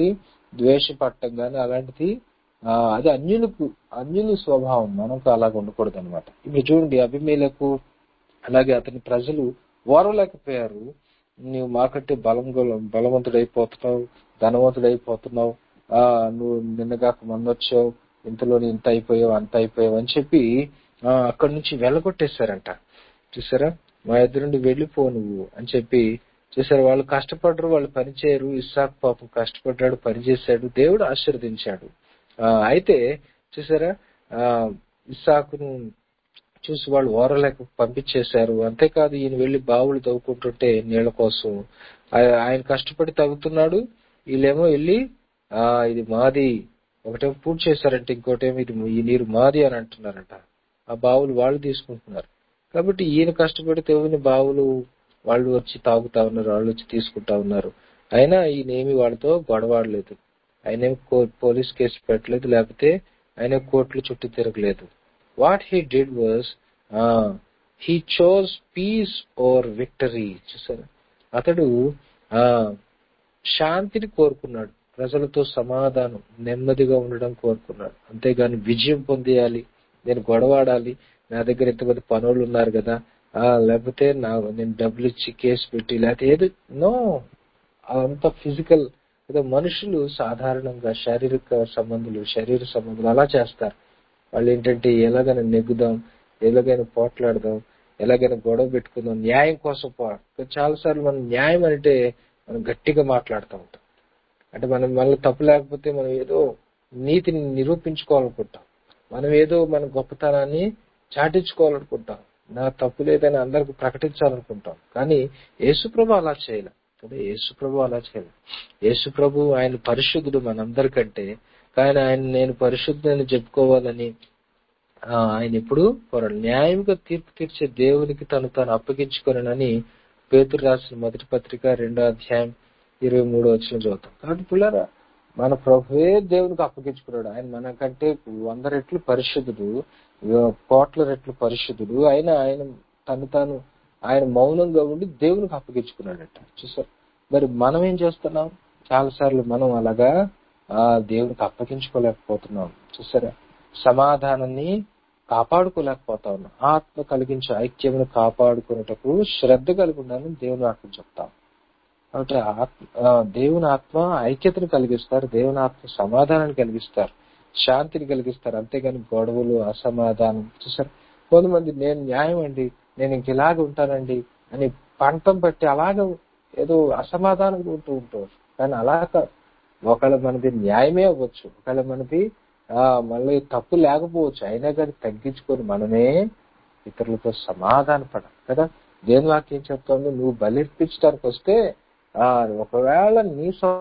ద్వేషపట్టం గాని అలాంటిది ఆ, అది అన్యులకు అన్యుల స్వభావం మనకు అలాగ ఉండకూడదు అనమాట ఇప్పుడు చూడండి అభిమేలకు అలాగే అతని ప్రజలు ఓరలేకపోయారు నువ్వు మాకంటే బలం గల- బలవంతుడైపోతున్నావు ధనవంతుడైపోతున్నావు ఆ నువ్వు నిన్నగాక మొన్న వచ్చావు ఇంతలోని ఇంత అయిపోయావు అంత అయిపోయావు అని చెప్పి ఆ అక్కడి నుంచి వెళ్ళగొట్టేశారంట చూసారా మా ఇద్దరు నుండి వెళ్ళిపో నువ్వు అని చెప్పి చూసారా వాళ్ళు కష్టపడరు వాళ్ళు పని చేయరు ఇస్సాక్ పాపం కష్టపడ్డాడు పని చేశాడు దేవుడు ఆశీర్వదించాడు ఆ అయితే చూసారా ఆ ఇస్సాకును చూసి వాళ్ళు ఓరలేక పంపించేశారు అంతేకాదు ఈయన వెళ్లి బావులు తవ్వుకుంటుంటే నీళ్ల కోసం ఆ- ఆయన కష్టపడి తవ్వుతున్నాడు వీళ్ళేమో వెళ్ళి ఆ ఇది మాది ఒకటేమో పూర్తి చేశారంటే ఇంకోటేమో ఇది ఈ నీరు మాది అని అంటున్నారంట ఆ బావులు వాళ్ళు తీసుకుంటున్నారు కాబట్టి ఈయన కష్టపడి తవ్విన బావులు వాళ్ళు వచ్చి తాగుతా ఉన్నారు వాళ్ళు వచ్చి తీసుకుంటా ఉన్నారు అయినా ఈయన ఏమి వాళ్ళతో గొడవాడలేదు ఆయన ఏం కో- పోలీస్ కేసు పెట్టలేదు లేకపోతే ఆయన కోర్టుల చుట్టూ తిరగలేదు what he did was he chose peace or victory చూసారా అతడు ఆ శాంతిని కోరుకున్నాడు ప్రజలతో సమాధానం నెమ్మదిగా ఉండడం కోరుకున్నాడు అంతేగాని విజయం పొందేయాలి నేను గొడవాడాలి నా దగ్గర ఎంతమంది పనులు ఉన్నారు కదా ఆ లేకపోతే నా నేను డబ్బులు ఇచ్చి కేసు పెట్టి లేకపోతే ఏదో నో అంత ఫిజికల్ ఏదో మనుషులు సాధారణంగా శారీరక సంబంధాలు శరీర సంబంధాలు అలా చేస్తారు వాళ్ళు ఏంటంటే ఎలాగైనా నెగ్గుదాం ఎలాగైనా పోట్లాడదాం ఎలాగైనా గొడవ పెట్టుకుందాం న్యాయం కోసం పో చాలా సార్లు మనం న్యాయం అంటే మనం గట్టిగా మాట్లాడుతూ ఉంటాం అంటే మనం మనలో తప్పు లేకపోతే మనం ఏదో నీతిని నిరూపించుకోవాలనుకుంటాం మనం ఏదో మన గొప్పతనాన్ని చాటించుకోవాలనుకుంటాం నా తప్పు లేదని అందరికి ప్రకటించాలనుకుంటాం కానీ యేసుప్రభు అలా చేయలే కదా యేసుప్రభు అలా చేయలే యేసుప్రభు ఆయన పరిశుద్ధుడు మనందరికంటే కానీ ఆయన నేను పరిశుద్ధుని చెప్పుకోవాలని ఆ, ఆయన ఎప్పుడు పోరాడు న్యాయంగా తీర్పు తీర్చే దేవునికి తను తాను అప్పగించుకొనని పేతురు రాసిన మొదటి పత్రిక రెండో అధ్యాయం ఇరవై మూడో వచ్చిన చదువుతాం కాబట్టి పిల్లరా మన ప్రభువే దేవునికి అప్పగించుకున్నాడు ఆయన మనకంటే వంద రెట్లు పరిశుద్ధుడు కోట్ల రెట్లు పరిశుద్ధుడు ఆయన ఆయన తను తాను ఆయన మౌనంగా ఉండి దేవునికి అప్పగించుకున్నాడట చూసారు మరి మనం ఏం చేస్తున్నాం చాలా సార్లు మనం అలాగా ఆ దేవునికి అప్పగించుకోలేకపోతున్నాం చూసారా సమాధానాన్ని కాపాడుకోలేకపోతా ఉన్నాం ఆత్మ కలిగించే ఐక్యమును కాపాడుకున్నటకు శ్రద్ధ కలిగి ఉండాలని దేవుని ఆత్మ చెప్తాం కాబట్టి ఆత్మ ఆ, దేవుని ఆత్మ ఐక్యతను కలిగిస్తారు దేవుని ఆత్మ సమాధానాన్ని కలిగిస్తారు శాంతిని కలిగిస్తారు అంతేగాని గొడవలు అసమాధానం చూసారు కొంతమంది నేను న్యాయం అండి నేను ఇంక ఇలాగ ఉంటానండి అని పంతం పట్టి అలాగ ఏదో అసమాధానంగా ఉంటూ ఉంటారు కానీ అలా కాదు ఒకవేళ మనది న్యాయమే అవ్వచ్చు ఒకవేళ మనది ఆ మళ్ళీ తప్పు లేకపోవచ్చు అయినా కానీ తగ్గించుకొని మనమే ఇతరులతో సమాధాన పడాలి కదా దేని వాక్యం చెప్తోంది నువ్వు బలిర్పించడానికి వస్తే ఆ ఒకవేళ నీ సొ-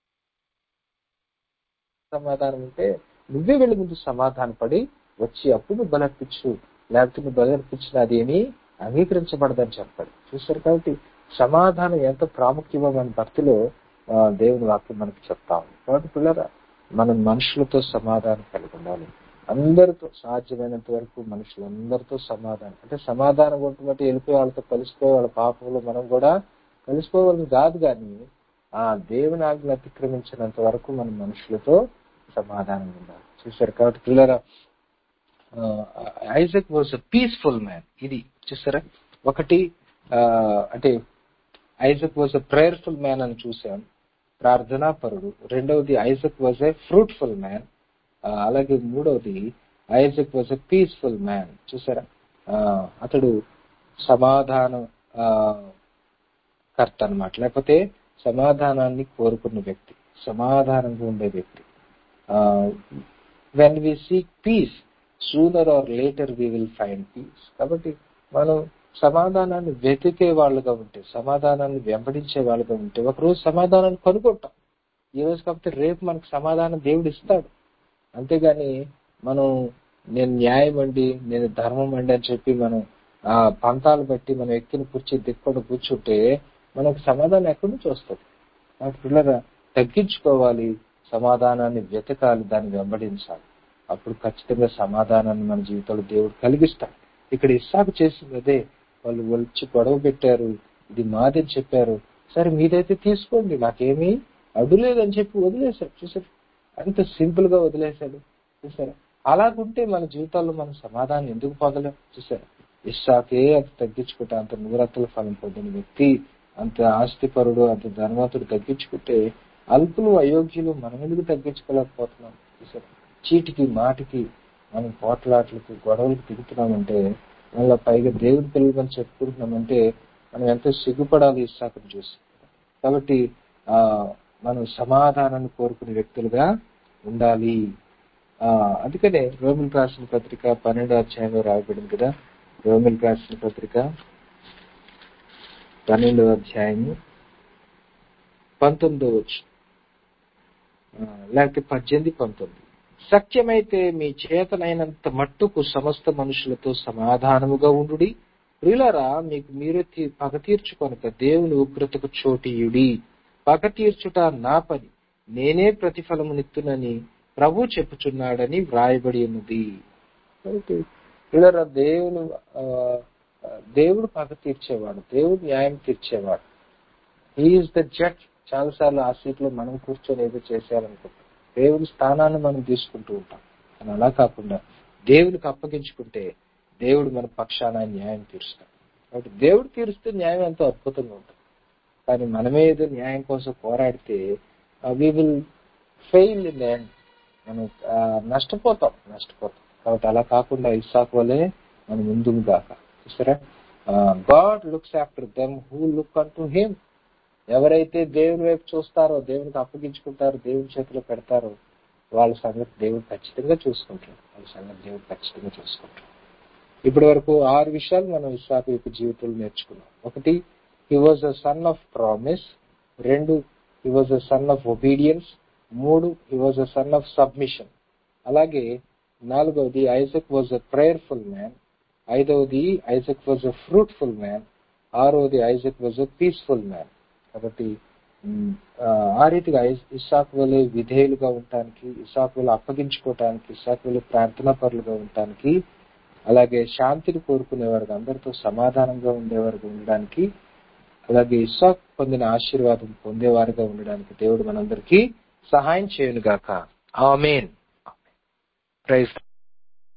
సమాధానం ఉంటే నువ్వే వెళ్ళి ముందు సమాధాన పడి వచ్చి అప్పుడు నువ్వు బలర్పించు లేకపోతే నువ్వు బలర్పించిన అదేమి అంగీకరించబడదని చెప్పాడు చూసారు కాబట్టి సమాధానం ఎంత ప్రాముఖ్యమో మన భక్తిలో ఆ, దేవుని వాక్యం మనకి చెప్తా ఉంది కాబట్టి పిల్లరా మనం మనుషులతో సమాధానం కలిగి ఉండాలి అందరితో సాధ్యమైనంత వరకు మనుషులందరితో సమాధానం అంటే సమాధానం ఉంటున్నట్టు వెళ్ళిపోయి వాళ్ళతో కలిసిపోయి వాళ్ళ పాపంలో మనం కూడా కలిసిపోవాలని కాదు కానీ ఆ దేవుని ఆజ్ఞలు అతిక్రమించినంత వరకు మనం మనుషులతో సమాధానం ఉండాలి చూసారు కాబట్టి పిల్లరా Isaac was a peaceful man ఇది చూసారా ఒకటి ఆ, అంటే Isaac was a prayerful man అని చూసాం ప్రార్థనా పరుడు రెండవది Isaac was a fruitful man అలాగే మూడవది Isaac was a peaceful man చూసారా ఆ, అతడు సమాధానం ఆ, కర్త అన్నమాట లేకపోతే సమాధానాన్ని కోరుకున్న వ్యక్తి సమాధానంగా ఉండే వ్యక్తి when we seek peace sooner or later we will find peace కాబట్టి మనం సమాధానాన్ని వెతికే వాళ్ళుగా ఉంటే సమాధానాన్ని వెంబడించే వాళ్ళుగా ఉంటే ఒకరోజు సమాధానాన్ని కనుగొంటాం ఈ రోజు కాకపోతే రేపు మనకు సమాధానం దేవుడు ఇస్తాడు అంతేగాని మనం నేను న్యాయం అండి నేను ధర్మం అండి అని చెప్పి మనం ఆ పంతాలు బట్టి మనం ఎక్కిన కుర్చీ దిక్కుండా కూర్చుంటే మనకు సమాధానం ఎక్కడి నుంచి వస్తుంది ఆ పిల్లల తగ్గించుకోవాలి సమాధానాన్ని వెతకాలి దాన్ని వెంబడించాలి అప్పుడు ఖచ్చితంగా సమాధానాన్ని మన జీవితంలో దేవుడు కలిగిస్తాడు ఇక్కడ ఇస్సాకు చేసింది అదే వాళ్ళు వచ్చి గొడవ పెట్టారు ఇది మాదని చెప్పారు సరే మీదైతే తీసుకోండి నాకేమీ అడ్డు లేదని చెప్పి వదిలేశాడు చూసారు అంత సింపుల్ గా వదిలేశాడు చూసారా అలాగుంటే మన జీవితాల్లో మనం సమాధానం ఎందుకు పొందలేం చూసారా ఇస్సాకే అంత తగ్గించుకుంటే అంత నూరత్తుల ఫలం పొందిన వ్యక్తి అంత ఆస్తిపరుడు అంత ధనవంతుడు తగ్గించుకుంటే అల్పులు అయోగ్యులు మనం ఎందుకు తగ్గించుకోలేకపోతున్నాం చూసారా చీటికి మాటికి మనం పోట్లాట్లకు గొడవలకు దిగుతున్నామంటే మళ్ళీ పైగా దేవుడి పిల్లలని చెప్పుకుంటున్నామంటే మనం ఎంతో సిగ్గుపడాలి ఇస్సాకుని చూసి కాబట్టి ఆ మనం సమాధానాన్ని కోరుకునే వ్యక్తులుగా ఉండాలి ఆ అందుకనే రోమిల్ రాసిన పత్రిక పన్నెండో అధ్యాయంలో రాయబడింది కదా రోమిల్ రాసిన పత్రిక పన్నెండవ అధ్యాయము పంతొమ్మిదో వచ్చు లేకపోతే పద్దెనిమిది పంతొమ్మిది సత్యమైతే మీ చేతనైనంత మట్టుకు సమస్త మనుషులతో సమాధానముగా ఉండుడి ప్రియులరా మీకు మీరే తీ- పగ తీర్చుకొనక దేవుని ఉగ్రతకు చోటీయుడి పగ తీర్చుట నా పని నేనే ప్రతిఫలమునిత్తునని ప్రభు చెప్పుచున్నాడని వ్రాయబడి ఉన్నది కాబట్టి ప్రియులరా దేవుడు ఆ, దేవుడు పగ తీర్చేవాడు దేవుడు న్యాయం తీర్చేవాడు హీఈస్ ద జడ్జ్ చాలాసార్లు ఆ సీట్ లో మనం కూర్చొని ఏదో చేసేయాలనుకుంటాం దేవుని స్థానాన్ని మనం తీసుకుంటూ ఉంటాం కానీ అలా కాకుండా దేవునికి అప్పగించుకుంటే దేవుడు మన పక్షాన న్యాయం తీరుస్తాడు కాబట్టి దేవుడు తీరుస్తే న్యాయం ఎంతో అద్భుతంగా ఉంటుంది కానీ మనమే ఏదో న్యాయం కోసం పోరాడితే we will fail in end మనం ఆ, నష్టపోతాం నష్టపోతాం కాబట్టి అలా కాకుండా ఇస్సాకు వలే మనం ముందుకు గాక చూసారా God looks after them who look unto him ఎవరైతే దేవుని వైపు చూస్తారో దేవునికి అప్పగించుకుంటారో దేవుని చేతిలో పెడతారో వాళ్ళ సంగతి దేవుడు ఖచ్చితంగా చూసుకుంటాడు వాళ్ళ సంగతి దేవుడు ఖచ్చితంగా చూసుకుంటాడు ఇప్పటి వరకు ఆరు విషయాలు మనం ఇస్సాకు యొక్క జీవితంలో నేర్చుకున్నాం ఒకటి he was a son of promise రెండు he was a son of obedience మూడు he was a son of submission అలాగే నాలుగవది Isaac was a prayerful man ఐదవది Isaac was a fruitful man ఆరవది Isaac was a peaceful man కాబట్టి ఉమ్, ఆ, ఆ రీతిగా ఇస్- ఇస్సాకు వలె విధేయులుగా ఉండటానికి ఇస్సాకు వలె అప్పగించుకోవటానికి ఇస్సాకు వలె ప్రార్థనా పరులుగా ఉండటానికి అలాగే శాంతిని కోరుకునేవారు అందరితో సమాధానంగా ఉండేవారుగా ఉండడానికి అలాగే ఇస్సాకు పొందిన ఆశీర్వాదం పొందేవారుగా ఉండడానికి దేవుడు మనందరికీ సహాయం చేయనుగాక ఆమెన్ ప్రైజ్